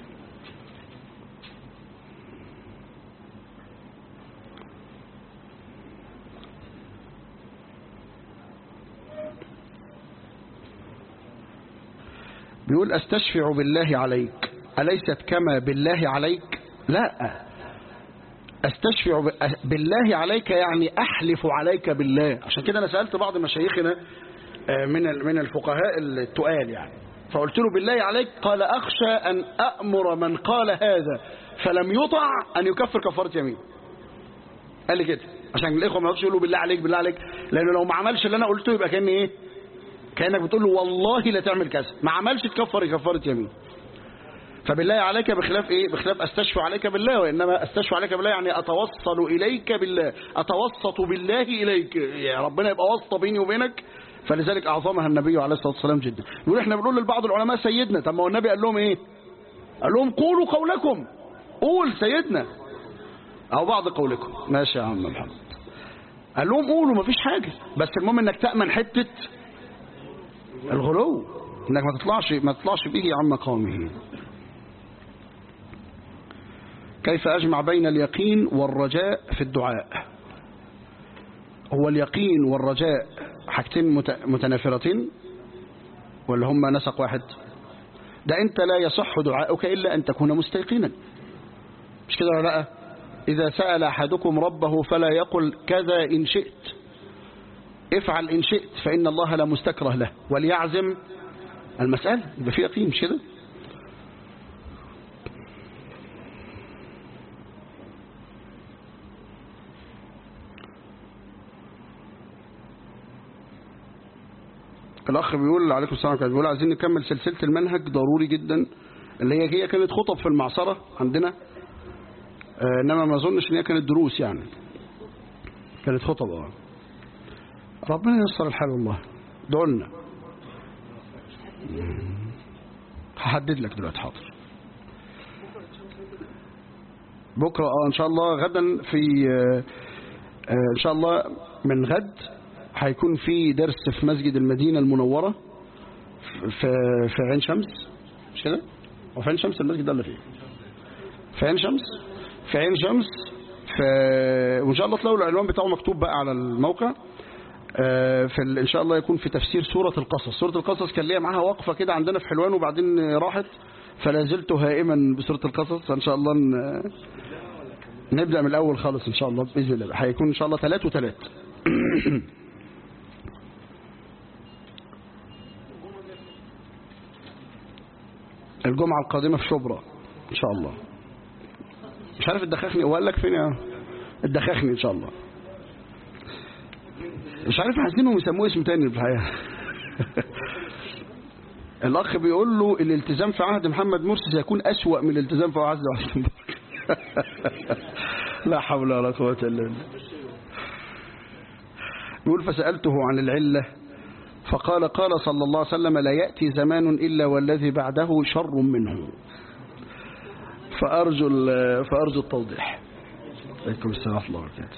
بيقول استشفع بالله عليك أليست كما بالله عليك لا استشفع ب- بالله عليك يعني احلف عليك بالله عشان كده انا سألت بعض مشايخنا آه، من ال- من الفقهاء التقال يعني فقلت له بالله عليك قال اخشى ان امر من قال هذا فلم يطع ان يكفر كفاره يمين قال لي كده عشان الاخوه ما يقعدوش يقولوا بالله عليك بالله عليك لانه لو ما عملش اللي انا قلته يبقى كان ايه كانك بتقول له والله لا تعمل كذا ما عملش تكفر كفاره يمين فبالله عليك بخلاف ايه بخلاف استشفى عليك بالله وانما استشفى عليك بالله يعني اتوصل اليك بالله اتوسط بالله اليك يا ربنا يبقى واسطه بيني وبينك فلذلك اعظمها النبي عليه الصلاه والسلام جدا يقول احنا بنقول لبعض العلماء سيدنا طب ما هو النبي قال لهم ايه قال لهم قولوا قولكم قول سيدنا او بعض قولكم ماشي يا عم محمد قال لهم قولوا مفيش حاجه بس المهم انك تامن حته الغلو انك ما تطلعش ما تطلعش به عن مقامه كيف أجمع بين اليقين والرجاء في الدعاء هو اليقين والرجاء حاجتين مت- متنافرتين ولا هما نسق واحد ده أنت لا يصح دعاؤك إلا أن تكون مستيقنا مش كده ولا لا إذا سأل أحدكم ربه فلا يقل كذا إن شئت افعل إن شئت فإن الله لا مستكره له وليعزم المسألة يبقى في يقين مش كده الأخ بيقول عليكم السلام عليكم بيقول عايزين نكمل سلسلة المنهج ضروري جدا اللي هي هي كانت خطب في المعصرة عندنا آه، انما ما اظنش ان هي كانت دروس يعني كانت خطب اه ربنا ييسر الحال والله ادعوا لنا هحدد لك دلوقتي حاضر بكرة اه ان شاء الله غدا في آه، آه، ان شاء الله من غد هيكون في درس في مسجد المدينة المنورة في في عين شمس مش كده؟ هو في عين شمس المسجد ده ولا فين؟ في عين شمس في عين شمس في وان شاء الله تلاقوا العنوان بتاعه مكتوب بقى على الموقع آه، في ال- ان شاء الله يكون في تفسير سورة القصص سورة القصص كان ليا معاها وقفة كده عندنا في حلوان وبعدين راحت فلا زلت هائما بسورة القصص فان شاء الله ن- نبدأ من الاول خالص ان شاء الله باذن الله هيكون ان شاء الله ثلاث وثلاث الجمعة القادمة في شبرا ان شاء الله مش عارف الدخخني هو قال لك فين يا الدخخني ان شاء الله مش عارف عايزينهم يسموه اسم تاني في الحقيقة الأخ بيقول له الالتزام في عهد محمد مرسي سيكون أسوأ من الالتزام في عهد عبد المبارك لا حول ولا قوة إلا بالله بيقول فسألته عن العلة فقال قال صلى الله عليه وسلم لا يأتي زمان إلا والذي بعده شر منه فأرجو ال- فأرجو التوضيح عليكم السلام ورحمة الله وبركاته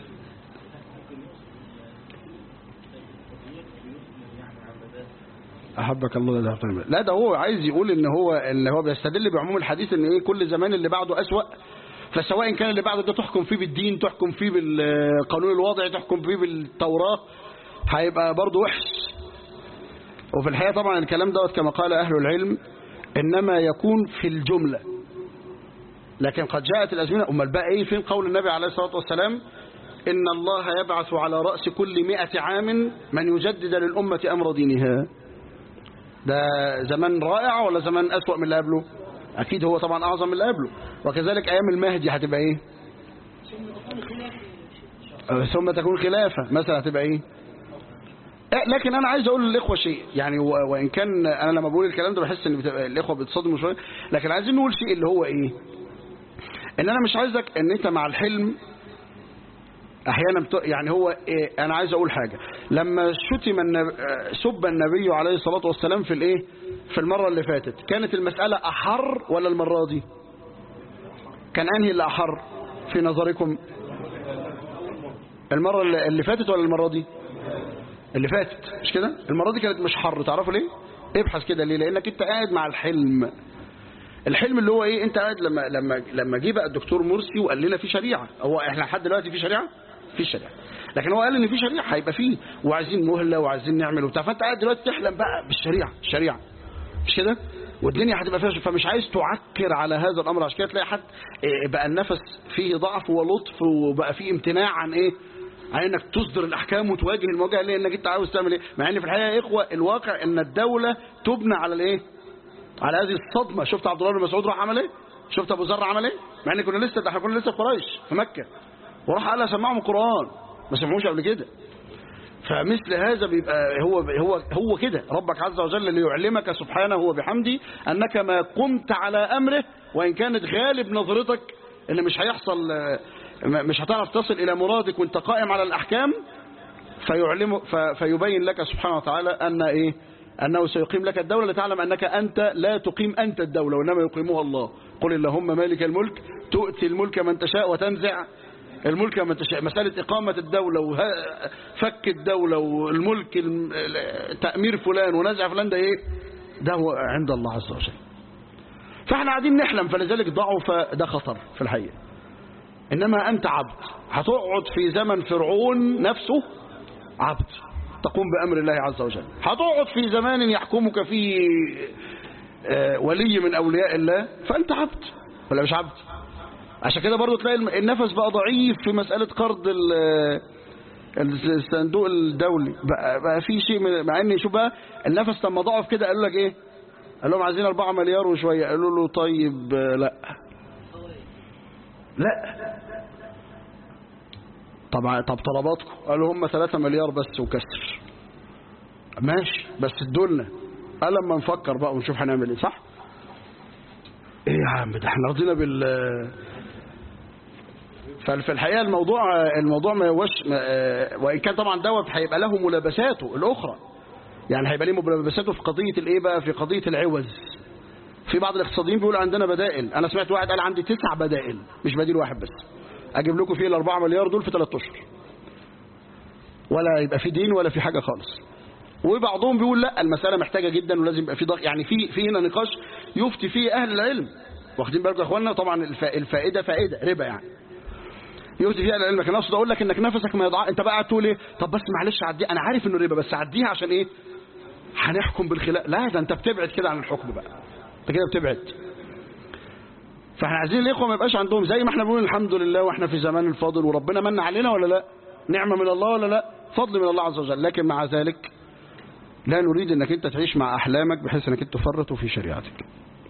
احبك الله لا تحترم لا ده هو عايز يقول ان هو اللي هو بيستدل بعموم الحديث ان ايه كل زمان اللي بعده اسوأ فسواء كان اللي بعده ده تحكم فيه بالدين تحكم فيه بالقانون الوضعي تحكم فيه بالتوراة هيبقى برضه وحش وفي الحقيقة طبعا الكلام دوت كما قال أهل العلم إنما يكون في الجملة لكن قد جاءت الأزمنة أمال بقى إيه فين قول النبي عليه الصلاة والسلام إن الله يبعث على رأس كل مئة عام من يجدد للأمة أمر دينها ده زمان رائع ولا زمان أسوأ من اللي قبله أكيد هو طبعا أعظم من اللي قبله وكذلك أيام المهدي هتبقى إيه آه، ثم تكون خلافة مثلا هتبقى إيه آه، لكن أنا عايز أقول للإخوة شيء يعني و- وإن كان أنا لما بقول الكلام ده بحس إن بتبقى الإخوة بتصدموا شوية لكن عايزين نقول شيء اللي هو إيه إن أنا مش عايزك إن أنت مع الحلم احيانا بت... يعني هو إيه انا عايز اقول حاجه لما شتم النب... آه، سب النبي عليه الصلاه والسلام في الايه في المره اللي فاتت كانت المساله احر ولا المره دي كان انهي اللي احر في نظركم المره اللي اللي فاتت ولا المره دي اللي فاتت مش كده المره دي كانت مش حر تعرفوا ليه ابحث كده ليه لانك انت قاعد مع الحلم الحلم اللي هو ايه انت قاعد لما لما لما جه بقى الدكتور مرسي وقال لنا في شريعه هو احنا لحد دلوقتي في شريعه في شريعه لكن هو قال ان في شريعه هيبقى فيه وعايزين مهله وعايزين نعمل وبتاع فانت قاعد دلوقتي تحلم بقى بالشريعه الشريعه مش كده والدنيا هتبقى فيها فمش عايز تعكر على هذا الامر عشان كده تلاقي حد إيه، بقى النفس فيه ضعف ولطف وبقى فيه امتناع عن ايه عن انك تصدر الاحكام وتواجه المواجهه ليه انك انت عاوز تعمل ايه مع ان في الحقيقه يا اخوه الواقع ان الدوله تبنى على الايه على هذه الصدمة شفت عبد الله بن مسعود راح عمل ايه شفت ابو ذر عمل ايه مع ان كنا لسه ده احنا كنا لسه في قريش في مكة وراح قال سمعهم القرآن ما سمعوش قبل كده فمثل هذا بيبقى هو هو هو كده ربك عز وجل ليعلمك سبحانه وبحمده انك ما قمت على امره وان كانت غالب نظرتك ان مش هيحصل آه، مش هتعرف تصل الى مرادك وانت قائم على الاحكام فيعلم ف- فيبين لك سبحانه وتعالى أن إيه أنه سيقيم لك الدولة لتعلم أنك أنت لا تقيم أنت الدولة وإنما يقيمها الله قل اللهم مالك الملك تؤتي الملك من تشاء وتنزع الملك من تشاء مسألة إقامة الدولة وفك الدولة والملك الم- تأمير فلان ونزع فلان ده إيه ده هو عند الله عز وجل فاحنا قاعدين نحلم فلذلك ضعف ده خطر في الحقيقة إنما أنت عبد هتقعد في زمن فرعون نفسه عبد تقوم بأمر الله عز وجل هتقعد في زمان يحكمك فيه آه، ولي من أولياء الله فأنت عبد ولا مش عبد عشان كده برضو تلاقي الم- النفس بقى ضعيف في مسألة قرض ال- الصندوق الدولي بقى, بقى في شيء من- مع ان شوف بقى النفس لما ضعف كده قالوا لك ايه قال لهم عايزين 4 مليار وشوية قالوا له طيب آه، لا لا طبعا طب طلباتكم قالوا هم 3 مليار بس وكسر ماشي بس ادولنا قال لما نفكر بقى ونشوف هنعمل ايه صح ايه يا عم ده احنا رضينا بال ففي الحقيقه الموضوع الموضوع ما هوش ما- وان كان طبعا دوت هيبقى له ملابساته الاخرى يعني هيبقى ليه ملابساته في قضيه الايه بقى في قضيه العوز في بعض الاقتصاديين بيقولوا عندنا بدائل انا سمعت واحد قال عندي تسع بدائل مش بديل واحد بس اجيب لكم فيه الاربعة مليار دول في ثلاث اشهر ولا يبقى في دين ولا في حاجه خالص وبعضهم بيقول لا المساله محتاجه جدا ولازم يبقى في ضغط يعني في في هنا نقاش يفتي فيه اهل العلم واخدين بالكم يا اخوانا طبعا الف- الفائده فائده ربا يعني يفتي فيها اهل العلم لكن اقصد اقول لك انك نفسك ما يضع انت بقى قاعد تقول ايه طب بس معلش عدي انا عارف انه ربا بس عديها عشان ايه هنحكم بالخلاف لا ده انت بتبعد كده عن الحكم بقى انت كده بتبعد فاحنا عايزين الاخوه ما يبقاش عندهم زي ما احنا بنقول الحمد لله واحنا في زمان الفاضل وربنا من علينا ولا لا نعمه من الله ولا لا فضل من الله عز وجل لكن مع ذلك لا نريد انك انت تعيش مع احلامك بحيث انك انت تفرط في شريعتك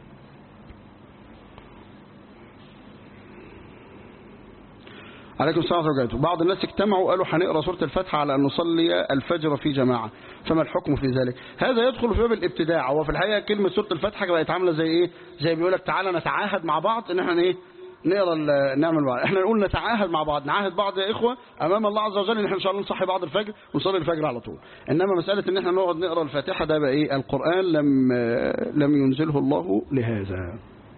عليكم السلام ورحمة الله وبركاته بعض الناس اجتمعوا وقالوا هنقرا سورة الفاتحة على أن نصلي الفجر في جماعة فما الحكم في ذلك هذا يدخل في باب الابتداع هو في الحقيقة كلمة سورة الفاتحة بقت عاملة زي ايه زي بيقول لك تعالى نتعاهد مع بعض ان احنا ايه نقرا ال- نعمل بعض احنا نقول نتعاهد مع بعض نعاهد بعض يا اخوه امام الله عز وجل ان احنا ان شاء الله نصحي بعض الفجر ونصلي الفجر على طول انما مساله ان احنا نقعد نقرا الفاتحه ده بقى ايه القران لم لم ينزله الله لهذا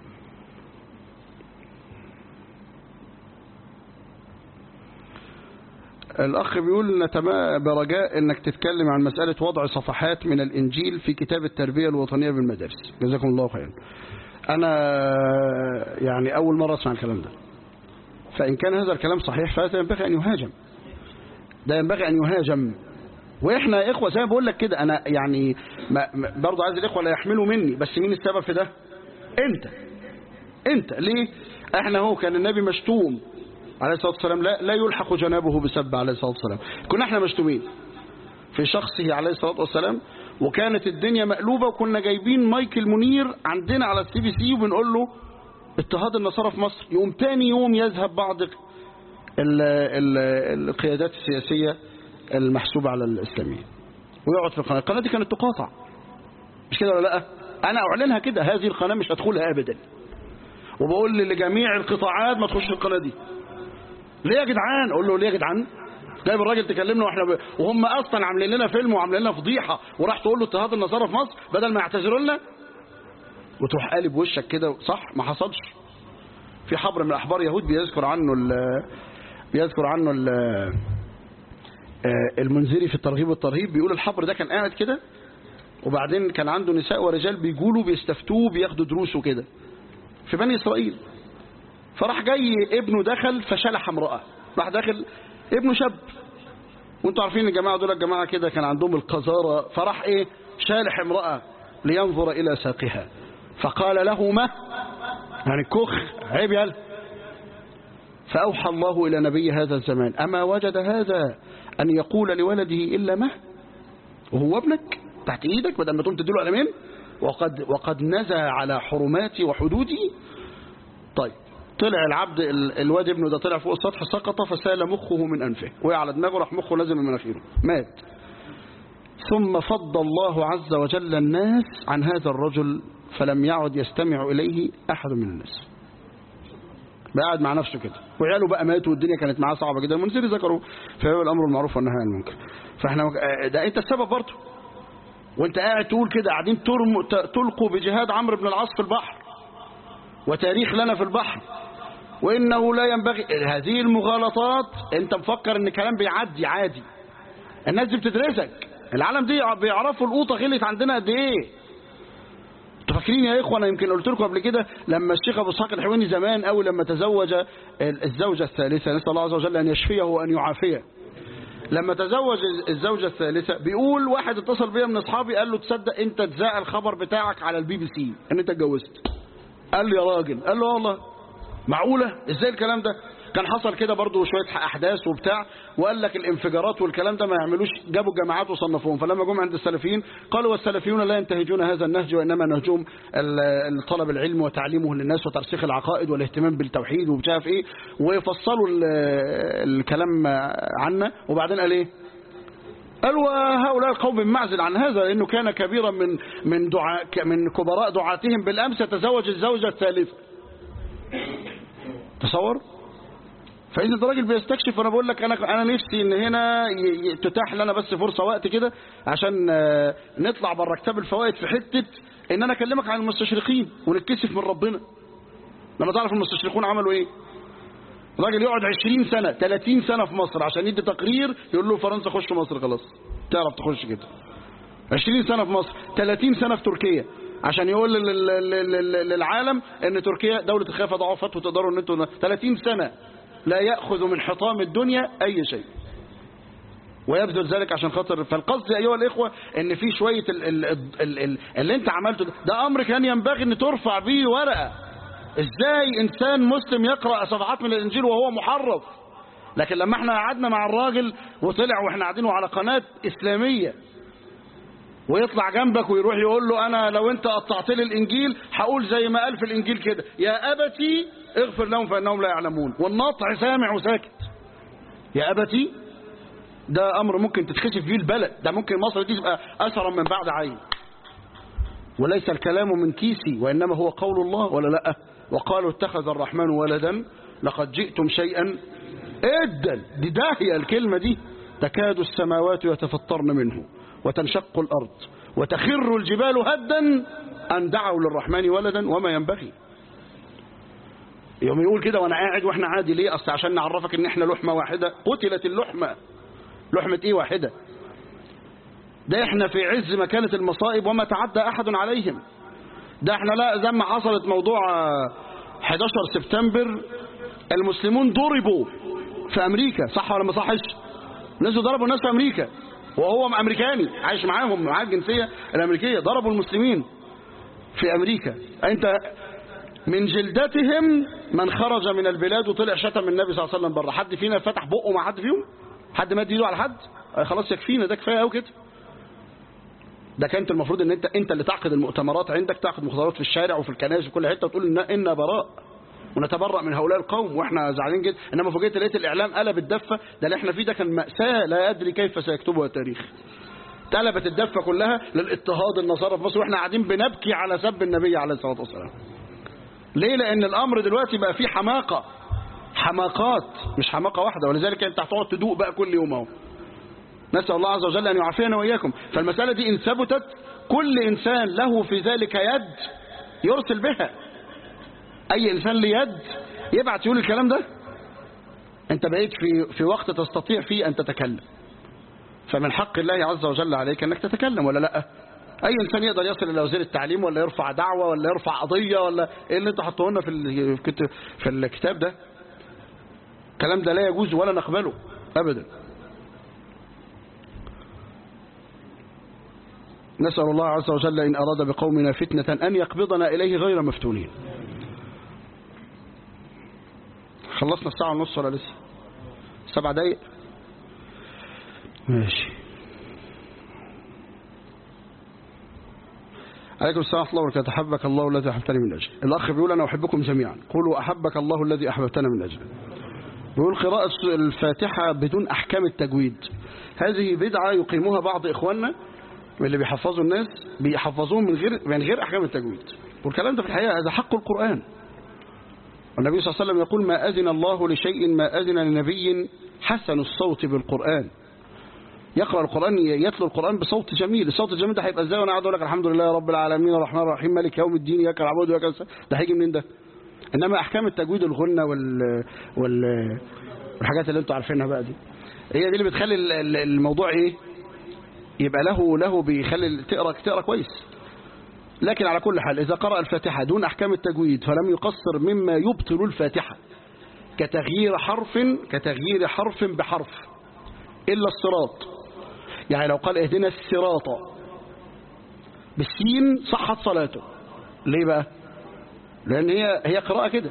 الأخ بيقول نتما برجاء أنك تتكلم عن مسألة وضع صفحات من الإنجيل في كتاب التربية الوطنية بالمدارس جزاكم الله خيرا أنا يعني أول مرة أسمع الكلام ده فإن كان هذا الكلام صحيح فهذا ينبغي أن يهاجم ده ينبغي أن يهاجم وإحنا يا إخوة زي ما بقول لك كده أنا يعني ما ما- برضه عايز الإخوة لا يحملوا مني بس مين السبب في ده أنت أنت ليه إحنا هو كان النبي مشتوم عليه الصلاة والسلام لا, لا يلحق جنابه بسب عليه الصلاة والسلام كنا احنا مشتومين في شخصه عليه الصلاة والسلام وكانت الدنيا مقلوبة وكنا جايبين مايكل منير عندنا على السي بي سي وبنقول له اضطهاد النصارى في مصر يوم تاني يوم يذهب بعض ال ال القيادات السياسية المحسوبة على الإسلامية ويقعد في القناة القناة دي كانت تقاطع مش كده ولا لا أنا أعلنها كده هذه القناة مش هدخلها أبدا وبقول لجميع القطاعات ما تخش القناة دي ليه يا جدعان اقول له ليه يا جدعان جايب الراجل تكلمنا واحنا ب... وهم اصلا عاملين لنا فيلم وعاملين لنا فضيحه وراح تقول له اضطهاد النصارى في مصر بدل ما يعتذروا لنا وتروح قالب وشك كده صح ما حصلش في حبر من احبار يهود بيذكر عنه ال... بيذكر عنه ال... آه، المنذري في الترغيب والترهيب بيقول الحبر ده كان قاعد كده وبعدين كان عنده نساء ورجال بيقولوا بيستفتوه بياخدوا دروس وكده في بني اسرائيل فراح جاي ابنه دخل فشلح امرأة راح داخل ابنه شاب وانتوا عارفين الجماعة دول الجماعة كده كان عندهم القذارة فراح ايه شالح امرأة لينظر الى ساقها فقال له ما يعني كخ عيب يلا فأوحى الله إلى نبي هذا الزمان أما وجد هذا أن يقول لولده إلا ما وهو ابنك تحت إيدك بدل ما تقوم تديله قلمين وقد, وقد نزى على حرماتي وحدودي طيب طلع العبد ال- الواد ابنه ده طلع فوق السطح سقط فسال مخه من أنفه وقع على دماغه راح مخه نزل من مناخيره مات ثم فض الله عز وجل الناس عن هذا الرجل فلم يعد يستمع إليه أحد من الناس قاعد مع نفسه كده وعياله بقى ماتوا والدنيا كانت معاه صعبة جدا المنذر ذكروا فهو الأمر المعروف والنهي عن المنكر فاحنا آه، ده أنت السبب برضه وانت قاعد تقول كده قاعدين ترم- ت- تلقوا بجهاد عمرو بن العاص في البحر وتاريخ لنا في البحر وإنه لا ينبغي هذه المغالطات انت مفكر ان كلام بيعدي عادي الناس دي بتدرسك العالم دي بيعرفوا القوطة غلت عندنا قد ايه انتوا فاكرين يا اخوه انا يمكن قلت لكم قبل كده لما الشيخ ابو اسحاق الحويني زمان قوي لما تزوج الزوجه الثالثه نسال الله عز وجل ان يشفيه وان يعافيه لما تزوج الزوجة الثالثة بيقول واحد اتصل بيا من اصحابي قال له تصدق انت تذاع الخبر بتاعك على البي بي سي ان انت اتجوزت قال لي يا راجل قال له والله معقولة ازاي الكلام ده كان حصل كده برضو شوية احداث وبتاع وقال لك الانفجارات والكلام ده ما يعملوش جابوا جماعات وصنفوهم فلما جم عند السلفيين قالوا والسلفيون لا ينتهجون هذا النهج وانما نهجهم ال- طلب العلم وتعليمه للناس وترسيخ العقائد والاهتمام بالتوحيد ومش عارف ايه وفصلوا ال- الكلام عنا وبعدين قال ايه قال وهؤلاء القوم معزل عن هذا لأنه كان كبيرا من من دعاء من كبراء دعاتهم بالأمس يتزوج الزوجة الثالثة تصور فإذا ده راجل بيستكشف وأنا بقول لك أنا أنا نفسي إن هنا ي- ي- تتاح لنا بس فرصة وقت كده عشان آه، نطلع بره كتاب الفوائد في حتة إن أنا أكلمك عن المستشرقين ونتكسف من ربنا لما تعرف المستشرقون عملوا إيه راجل يقعد 20 سنة 30 سنة في مصر عشان يدي تقرير يقول له فرنسا خش مصر خلاص تعرف تخش كده 20 سنة في مصر 30 سنة في تركيا عشان يقول لل- لل- لل- للعالم ان تركيا دولة الخلافة ضعفت وتقدروا ان انتوا 30 سنة لا يأخذ من حطام الدنيا اي شيء ويبذل ذلك عشان خاطر فالقصد ايها الاخوه ان في شويه ال ال ال ال اللي انت عملته ده, ده امر كان ينبغي ان ترفع به ورقه ازاي انسان مسلم يقرا صفحات من الانجيل وهو محرف لكن لما احنا قعدنا مع الراجل وطلع واحنا قاعدين على قناه اسلاميه ويطلع جنبك ويروح يقول له انا لو انت قطعت لي الانجيل هقول زي ما قال في الانجيل كده يا ابتي اغفر لهم فانهم لا يعلمون والناطع سامع وساكت يا ابتي ده امر ممكن تتخسف فيه البلد ده ممكن مصر دي تبقى اثرا من بعد عين وليس الكلام من كيسي وانما هو قول الله ولا لا وقالوا اتخذ الرحمن ولدا لقد جئتم شيئا ادا دي داهيه الكلمه دي تكاد السماوات يتفطرن منه وتنشق الارض وتخر الجبال هدا ان دعوا للرحمن ولدا وما ينبغي يوم يقول كده وانا قاعد واحنا عادي ليه اصل عشان نعرفك ان احنا لحمه واحده قتلت اللحمه لحمه ايه واحده ده احنا في عز ما كانت المصائب وما تعدى احد عليهم ده احنا لا زي ما حصلت موضوع آه، 11 سبتمبر المسلمون ضربوا في امريكا صح ولا ما صحش نزلوا ضربوا الناس في امريكا وهو امريكاني عايش معاهم معاه الجنسيه الامريكيه ضربوا المسلمين في امريكا انت من جلدتهم من خرج من البلاد وطلع شتم النبي صلى الله عليه وسلم بره حد فينا فتح بقه مع حد فيهم حد مد ايده على حد آه، خلاص يكفينا ده كفايه قوي كده ده كانت المفروض ان انت انت اللي تعقد المؤتمرات عندك تعقد مؤتمرات في الشارع وفي الكنائس وكل حته وتقول ان انا براء ونتبرأ من هؤلاء القوم واحنا زعلانين جدا انما فوجئت لقيت الاعلام قلب الدفه ده اللي احنا فيه ده كان مأساة لا ادري كيف سيكتبها التاريخ قلبت الدفه كلها للاضطهاد النصارى في مصر واحنا قاعدين بنبكي على سب النبي عليه الصلاه والسلام ليه لان الامر دلوقتي بقى فيه حماقه حماقات مش حماقه واحده ولذلك انت هتقعد تدوق بقى كل يوم اهو نسأل الله عز وجل أن يعافينا وإياكم فالمسألة دي إن ثبتت كل إنسان له في ذلك يد يرسل بها أي إنسان له يد يبعت يقول الكلام ده أنت بقيت في في وقت تستطيع فيه أن تتكلم فمن حق الله عز وجل عليك أنك تتكلم ولا لا أي إنسان يقدر يصل إلى وزير التعليم ولا يرفع دعوة ولا يرفع قضية ولا إيه اللي أنت حطوه لنا في ال- في الكتاب ده الكلام ده لا يجوز ولا نقبله أبدا نسأل الله عز وجل إن أراد بقومنا فتنة أن يقبضنا إليه غير مفتونين خلصنا الساعة ونص ولا لسه سبع دقايق ماشي عليكم السلام ورحمة الله وبركاته أحبك الله الذي أحببتني من أجله الأخ بيقول أنا أحبكم جميعا قولوا أحبك الله الذي أحببتنا من أجله بيقول قراءة الفاتحة بدون أحكام التجويد هذه بدعة يقيمها بعض إخواننا من اللي بيحفظوا الناس بيحفظوهم من غير من غير أحكام التجويد والكلام ده في الحقيقة هذا حق القرآن والنبي صلى الله عليه وسلم يقول ما أذن الله لشيء ما أذن لنبي حسن الصوت بالقرآن يقرأ القرآن يتلو القرآن بصوت جميل الصوت الجميل ده هيبقى ازاي وانا قاعد اقول لك الحمد لله رب العالمين الرحمن الرحيم مالك يوم الدين اياك نعبد واياك نستعين ده هيجي منين ده انما احكام التجويد الغنى وال وال والحاجات اللي انتوا عارفينها بقى دي هي دي اللي بتخلي ال- ال- الموضوع ايه يبقى له له بيخلي تقرا تقرا كويس لكن على كل حال إذا قرأ الفاتحة دون أحكام التجويد فلم يقصر مما يبطل الفاتحة كتغيير حرف كتغيير حرف بحرف إلا الصراط يعني لو قال اهدنا الصراط بالسين صحت صلاته ليه بقى لأن هي هي قراءة كده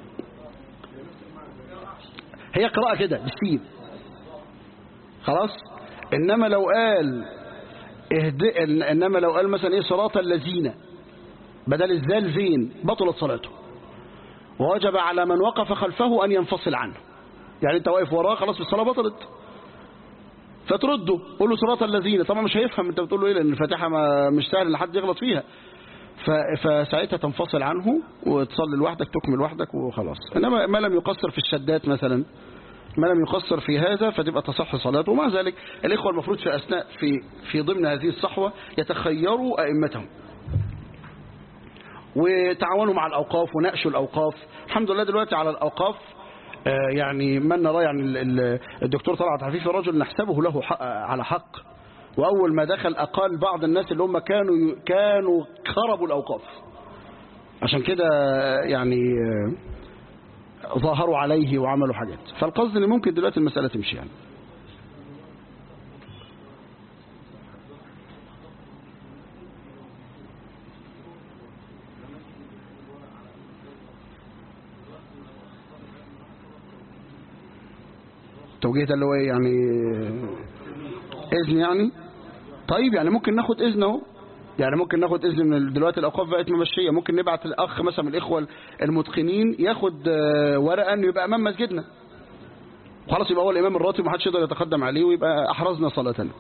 هي قراءة كده بالسين خلاص إنما لو قال اهد... إنما لو قال مثلا إيه صراط الذين بدل الزال زين بطلت صلاته ووجب على من وقف خلفه أن ينفصل عنه يعني أنت واقف وراه خلاص الصلاة بطلت فترده قول له صراط الذين طبعا مش هيفهم انت بتقول له ايه لان الفاتحه ما مش سهل ان حد يغلط فيها ف- فساعتها تنفصل عنه وتصلي لوحدك تكمل لوحدك وخلاص انما ما لم يقصر في الشدات مثلا ما لم يقصر في هذا فتبقى تصح صلاته ومع ذلك الإخوة المفروض في أثناء في في ضمن هذه الصحوة يتخيروا أئمتهم وتعاونوا مع الأوقاف وناقشوا الأوقاف الحمد لله دلوقتي على الأوقاف آه، يعني من نرى يعني ال- ال- الدكتور طلعت عفيفي رجل نحسبه له حق على حق وأول ما دخل أقال بعض الناس اللي هم كانوا كانوا خربوا الأوقاف عشان كده آه، يعني آه، ظاهروا عليه وعملوا حاجات فالقصد ان ممكن دلوقتي المسألة تمشي يعني التوجيه ده اللي هو ايه يعني اذن يعني طيب يعني ممكن ناخد اذن اهو يعني ممكن ناخد اذن من دلوقتي الاوقاف بقت ممشيه ممكن نبعت الاخ مثلا من الاخوه المتقنين ياخد آه، ورقه انه يبقى امام مسجدنا وخلاص يبقى هو الامام الراتب ومحدش يقدر يتقدم عليه ويبقى احرزنا صلاتنا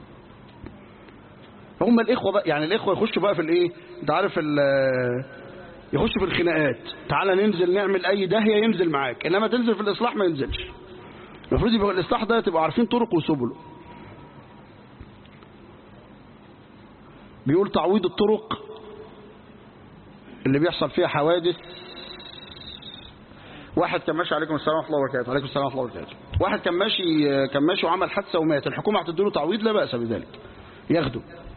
هم الاخوه بقى يعني الاخوه يخشوا بقى في الايه انت عارف ال- يخشوا في الخناقات تعالى ننزل نعمل اي داهيه ينزل معاك انما تنزل في الاصلاح ما ينزلش المفروض يبقى الاصلاح ده تبقوا عارفين طرق وسبله بيقول تعويض الطرق اللي بيحصل فيها حوادث واحد كان ماشي عليكم السلام ورحمه الله وبركاته عليكم السلام ورحمه الله وبركاته واحد كان ماشي كان ماشي وعمل حادثه ومات الحكومه هتديله تعويض لا باس بذلك ياخده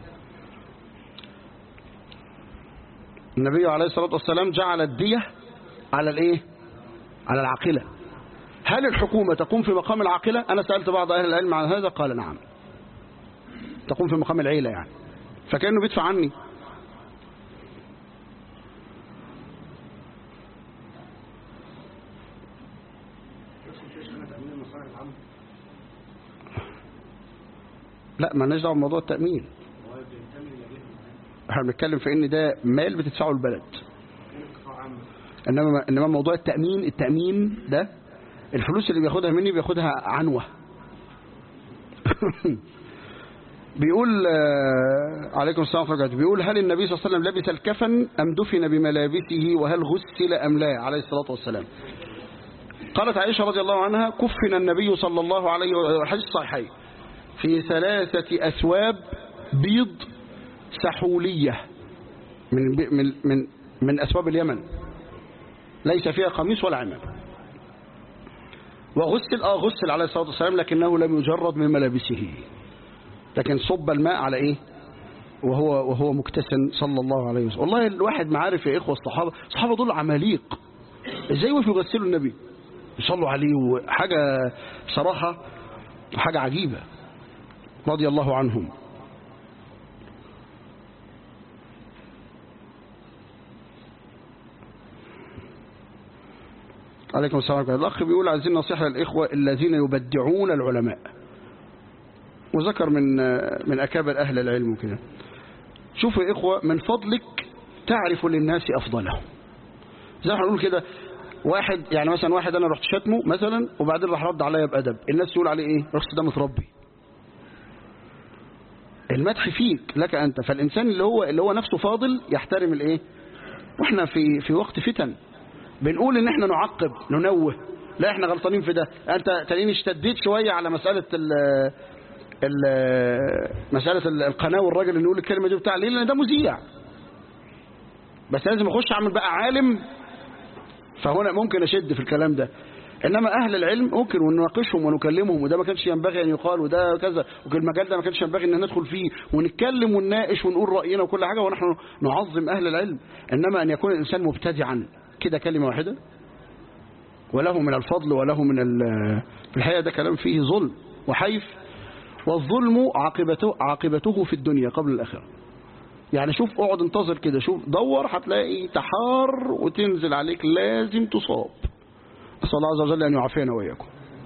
النبي عليه الصلاه والسلام جعل الديه على الايه على العاقله هل الحكومه تقوم في مقام العاقله انا سالت بعض اهل العلم عن هذا قال نعم تقوم في مقام العيله يعني فكانه بيدفع عني لا ما دعوه بموضوع التأمين احنا بنتكلم في ان ده مال بتدفعه البلد انما انما موضوع التأمين التأمين ده الفلوس اللي بياخدها مني بياخدها عنوة بيقول آه، عليكم السلام ورحمة الله وبركاته بيقول هل النبي صلى الله عليه وسلم لبس الكفن أم دفن بملابسه وهل غسل أم لا عليه الصلاة والسلام قالت عائشة رضي الله عنها كفن النبي صلى الله عليه وسلم الحديث صحيح في ثلاثة أثواب بيض سحولية من من من من أثواب اليمن ليس فيها قميص ولا عمام وغسل اه غسل عليه الصلاة والسلام لكنه لم يجرد من ملابسه لكن صب الماء على ايه وهو وهو مكتسن صلى الله عليه وسلم والله الواحد ما عارف يا اخوه الصحابه الصحابه دول عماليق ازاي وقفوا يغسلوا النبي يصلوا عليه حاجه بصراحه حاجه عجيبه رضي الله عنهم عليكم السلام ورحمة الله الأخ بيقول عايزين نصيحة للإخوة الذين يبدعون العلماء وذكر من من أكابر أهل العلم وكده شوفوا يا إخوة من فضلك تعرف للناس أفضلهم زي ما هنقول كده واحد يعني مثلا واحد أنا رحت شتمه مثلا وبعدين راح رد عليا بأدب الناس تقول عليه إيه رخص ده متربي المدح فيك لك أنت فالإنسان اللي هو اللي هو نفسه فاضل يحترم الإيه واحنا في في وقت فتن بنقول ان احنا نعقب ننوه لا احنا غلطانين في ده انت تلاقيني اشتديت شويه على مساله ال ال مساله ال- القناه والراجل اللي يقول الكلمه دي بتاع ليه لان ده مذيع بس لازم اخش اعمل بقى عالم فهنا ممكن اشد في الكلام ده انما اهل العلم ممكن ونناقشهم ونكلمهم وده ما كانش ينبغي ان يقال وده كذا والمجال ده ما كانش ينبغي ان ندخل فيه ونتكلم ونناقش ونقول راينا وكل حاجه ونحن نعظم اهل العلم انما ان يكون الانسان مبتدعا كده كلمه واحده وله من الفضل وله من ال- في الحقيقه ده كلام فيه ظلم وحيف والظلم عاقبته عاقبته في الدنيا قبل الاخره يعني شوف اقعد انتظر كده شوف دور هتلاقي تحار وتنزل عليك لازم تصاب أسأل الله عز وجل أن يعافينا وإياكم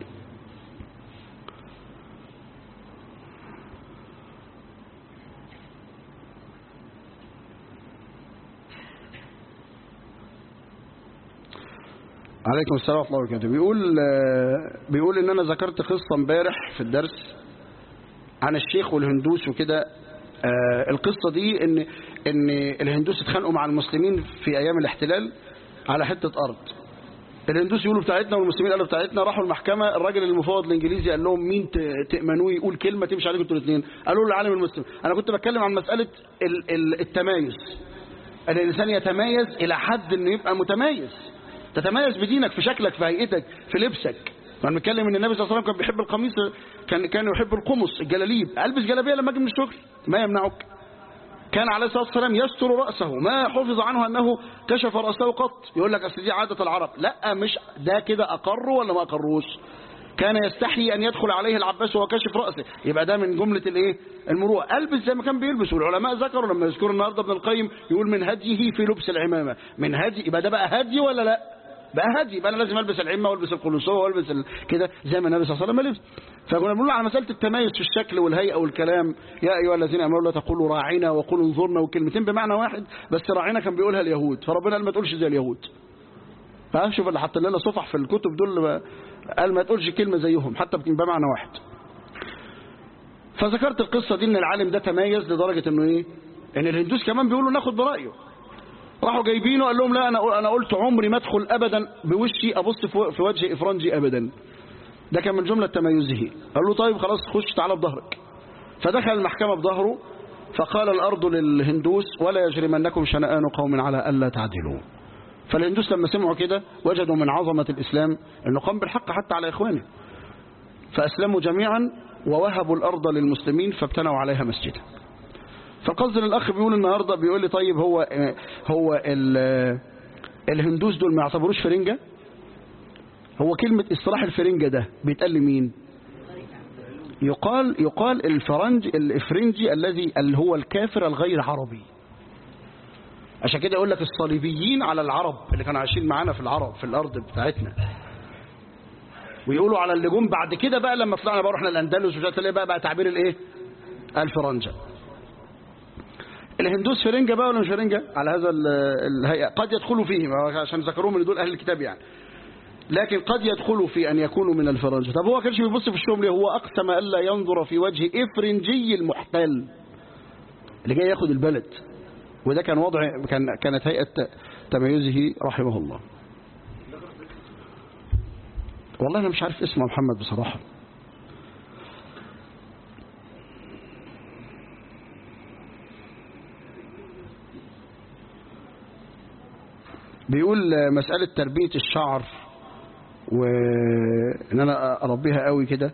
عليكم السلام ورحمة الله وبركاته بيقول آه، بيقول إن أنا ذكرت قصة امبارح في الدرس عن الشيخ والهندوس وكده آه القصة دي ان ان الهندوس اتخانقوا مع المسلمين في ايام الاحتلال على حتة ارض الهندوس يقولوا بتاعتنا والمسلمين قالوا بتاعتنا راحوا المحكمة الراجل المفوض الانجليزي قال لهم مين تأمنوه يقول كلمة تمشي عليكم انتوا الاثنين قالوا له العالم المسلم انا كنت بتكلم عن مسألة ال ال التمايز ان الانسان يتميز الى حد انه يبقى متميز تتميز بدينك في شكلك في هيئتك في لبسك كان بنتكلم ان النبي صلى الله عليه وسلم كان بيحب القميص كان كان يحب القمص الجلاليب البس جلابيه لما اجي من الشغل ما يمنعك كان عليه الصلاه والسلام يستر راسه ما حفظ عنه انه كشف راسه قط يقول لك اصل دي عاده العرب لا مش ده كده اقر ولا ما اقروش كان يستحي ان يدخل عليه العباس وهو كاشف راسه يبقى ده من جمله الايه المروءه البس زي ما كان بيلبس والعلماء ذكروا لما يذكروا النهارده ابن القيم يقول من هديه في لبس العمامه من هدي يبقى ده بقى هدي ولا لا بقى هدي يبقى انا لازم البس العمه والبس القلوسوه والبس ال... كده زي ما النبي صلى الله عليه وسلم لبس فكنا بنقول على مساله التميز في الشكل والهيئه والكلام يا ايها الذين امنوا لا تقولوا راعينا وقولوا انظرنا وكلمتين بمعنى واحد بس راعينا كان بيقولها اليهود فربنا قال ما تقولش زي اليهود ها شوف اللي حط لنا صفح في الكتب دول قال ما تقولش كلمه زيهم حتى بمعنى واحد فذكرت القصه دي ان العالم ده تميز لدرجه انه ايه ان الهندوس كمان بيقولوا ناخد برايه راحوا جايبينه قال لهم لا انا انا قلت عمري ما ادخل ابدا بوشي ابص في وجه افرنجي ابدا ده كان من جمله تميزه قال له طيب خلاص خش تعالى بظهرك فدخل المحكمه بظهره فقال الارض للهندوس ولا يجرمنكم شنآن قوم على الا تعدلوا فالهندوس لما سمعوا كده وجدوا من عظمه الاسلام انه قام بالحق حتى على اخوانه فاسلموا جميعا ووهبوا الارض للمسلمين فابتنوا عليها مسجدا فقصد الاخ بيقول النهارده بيقول لي طيب هو هو الهندوس دول ما يعتبروش فرنجه هو كلمه اصطلاح الفرنجه ده بيتقال لمين يقال يقال الفرنج الافرنجي الذي اللي هو الكافر الغير عربي عشان كده يقول لك الصليبيين على العرب اللي كانوا عايشين معانا في العرب في الارض بتاعتنا ويقولوا على اللي جم بعد كده بقى لما طلعنا بقى رحنا الاندلس ومش عارف بقى بقى تعبير الايه الفرنجه الهندوس فرنجة بقى ولا مش فرنجة على هذا الهيئة قد يدخلوا فيه عشان ذكروهم من دول أهل الكتاب يعني لكن قد يدخلوا في أن يكونوا من الفرنجة طب هو كانش بيبص في الشوم ليه هو أقسم ألا ينظر في وجه إفرنجي المحتل اللي جاي ياخد البلد وده كان وضع كان كانت هيئة تميزه رحمه الله والله أنا مش عارف اسمه محمد بصراحة بيقول مسألة تربية الشعر وإن أنا أربيها قوي كده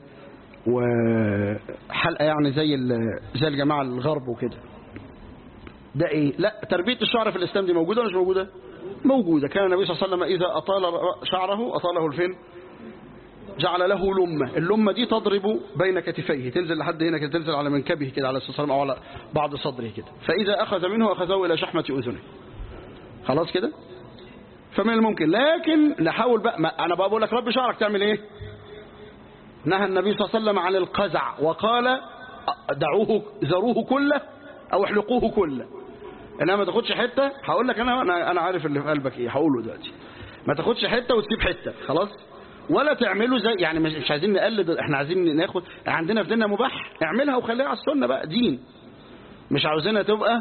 وحلقة يعني زي زي الجماعة الغرب وكده ده إيه لا تربية الشعر في الإسلام دي موجودة ولا مش موجودة موجودة كان النبي صلى الله عليه وسلم إذا أطال شعره أطاله الفين جعل له لمة اللمة دي تضرب بين كتفيه تنزل لحد هنا كده تنزل على منكبه كده على الصلاة أو على بعض صدره كده فإذا أخذ منه أخذه إلى شحمة أذنه خلاص كده فمن الممكن لكن نحاول بقى ما انا بقول لك رب شعرك تعمل ايه نهى النبي صلى الله عليه وسلم عن القزع وقال دعوه ذروه كله او احلقوه كله انما ما تاخدش حته هقول لك انا انا انا عارف اللي في قلبك ايه هقوله دلوقتي ما تاخدش حته وتسيب حته خلاص ولا تعمله زي يعني مش عايزين نقلد احنا عايزين ناخد عندنا في ديننا مباح اعملها وخليها على السنه بقى دين مش عاوزينها تبقى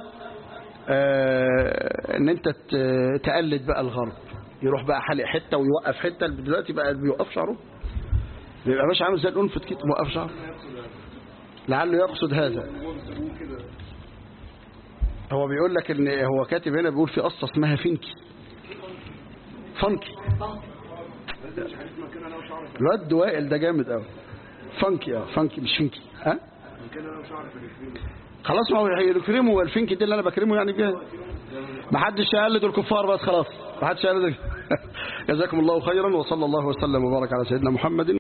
آه ان انت تقلد بقى الغرب يروح بقى حلق حته ويوقف حته دلوقتي بقى بيوقف شعره بيبقى ماشي عامل زي الانفت كده موقف شعره لعله يقصد هذا هو بيقول لك ان هو كاتب هنا بيقول في قصه اسمها فينكي فانكي الواد وائل ده جامد قوي فانكي اه فانكي مش فينكي ها خلاص ما هو هيكرمه والفينكي دي اللي انا بكرمه يعني بيها ما حدش يقلد الكفار بس خلاص ما حدش يقلد جزاكم الله خيرا وصلى الله وسلم وبارك على سيدنا محمد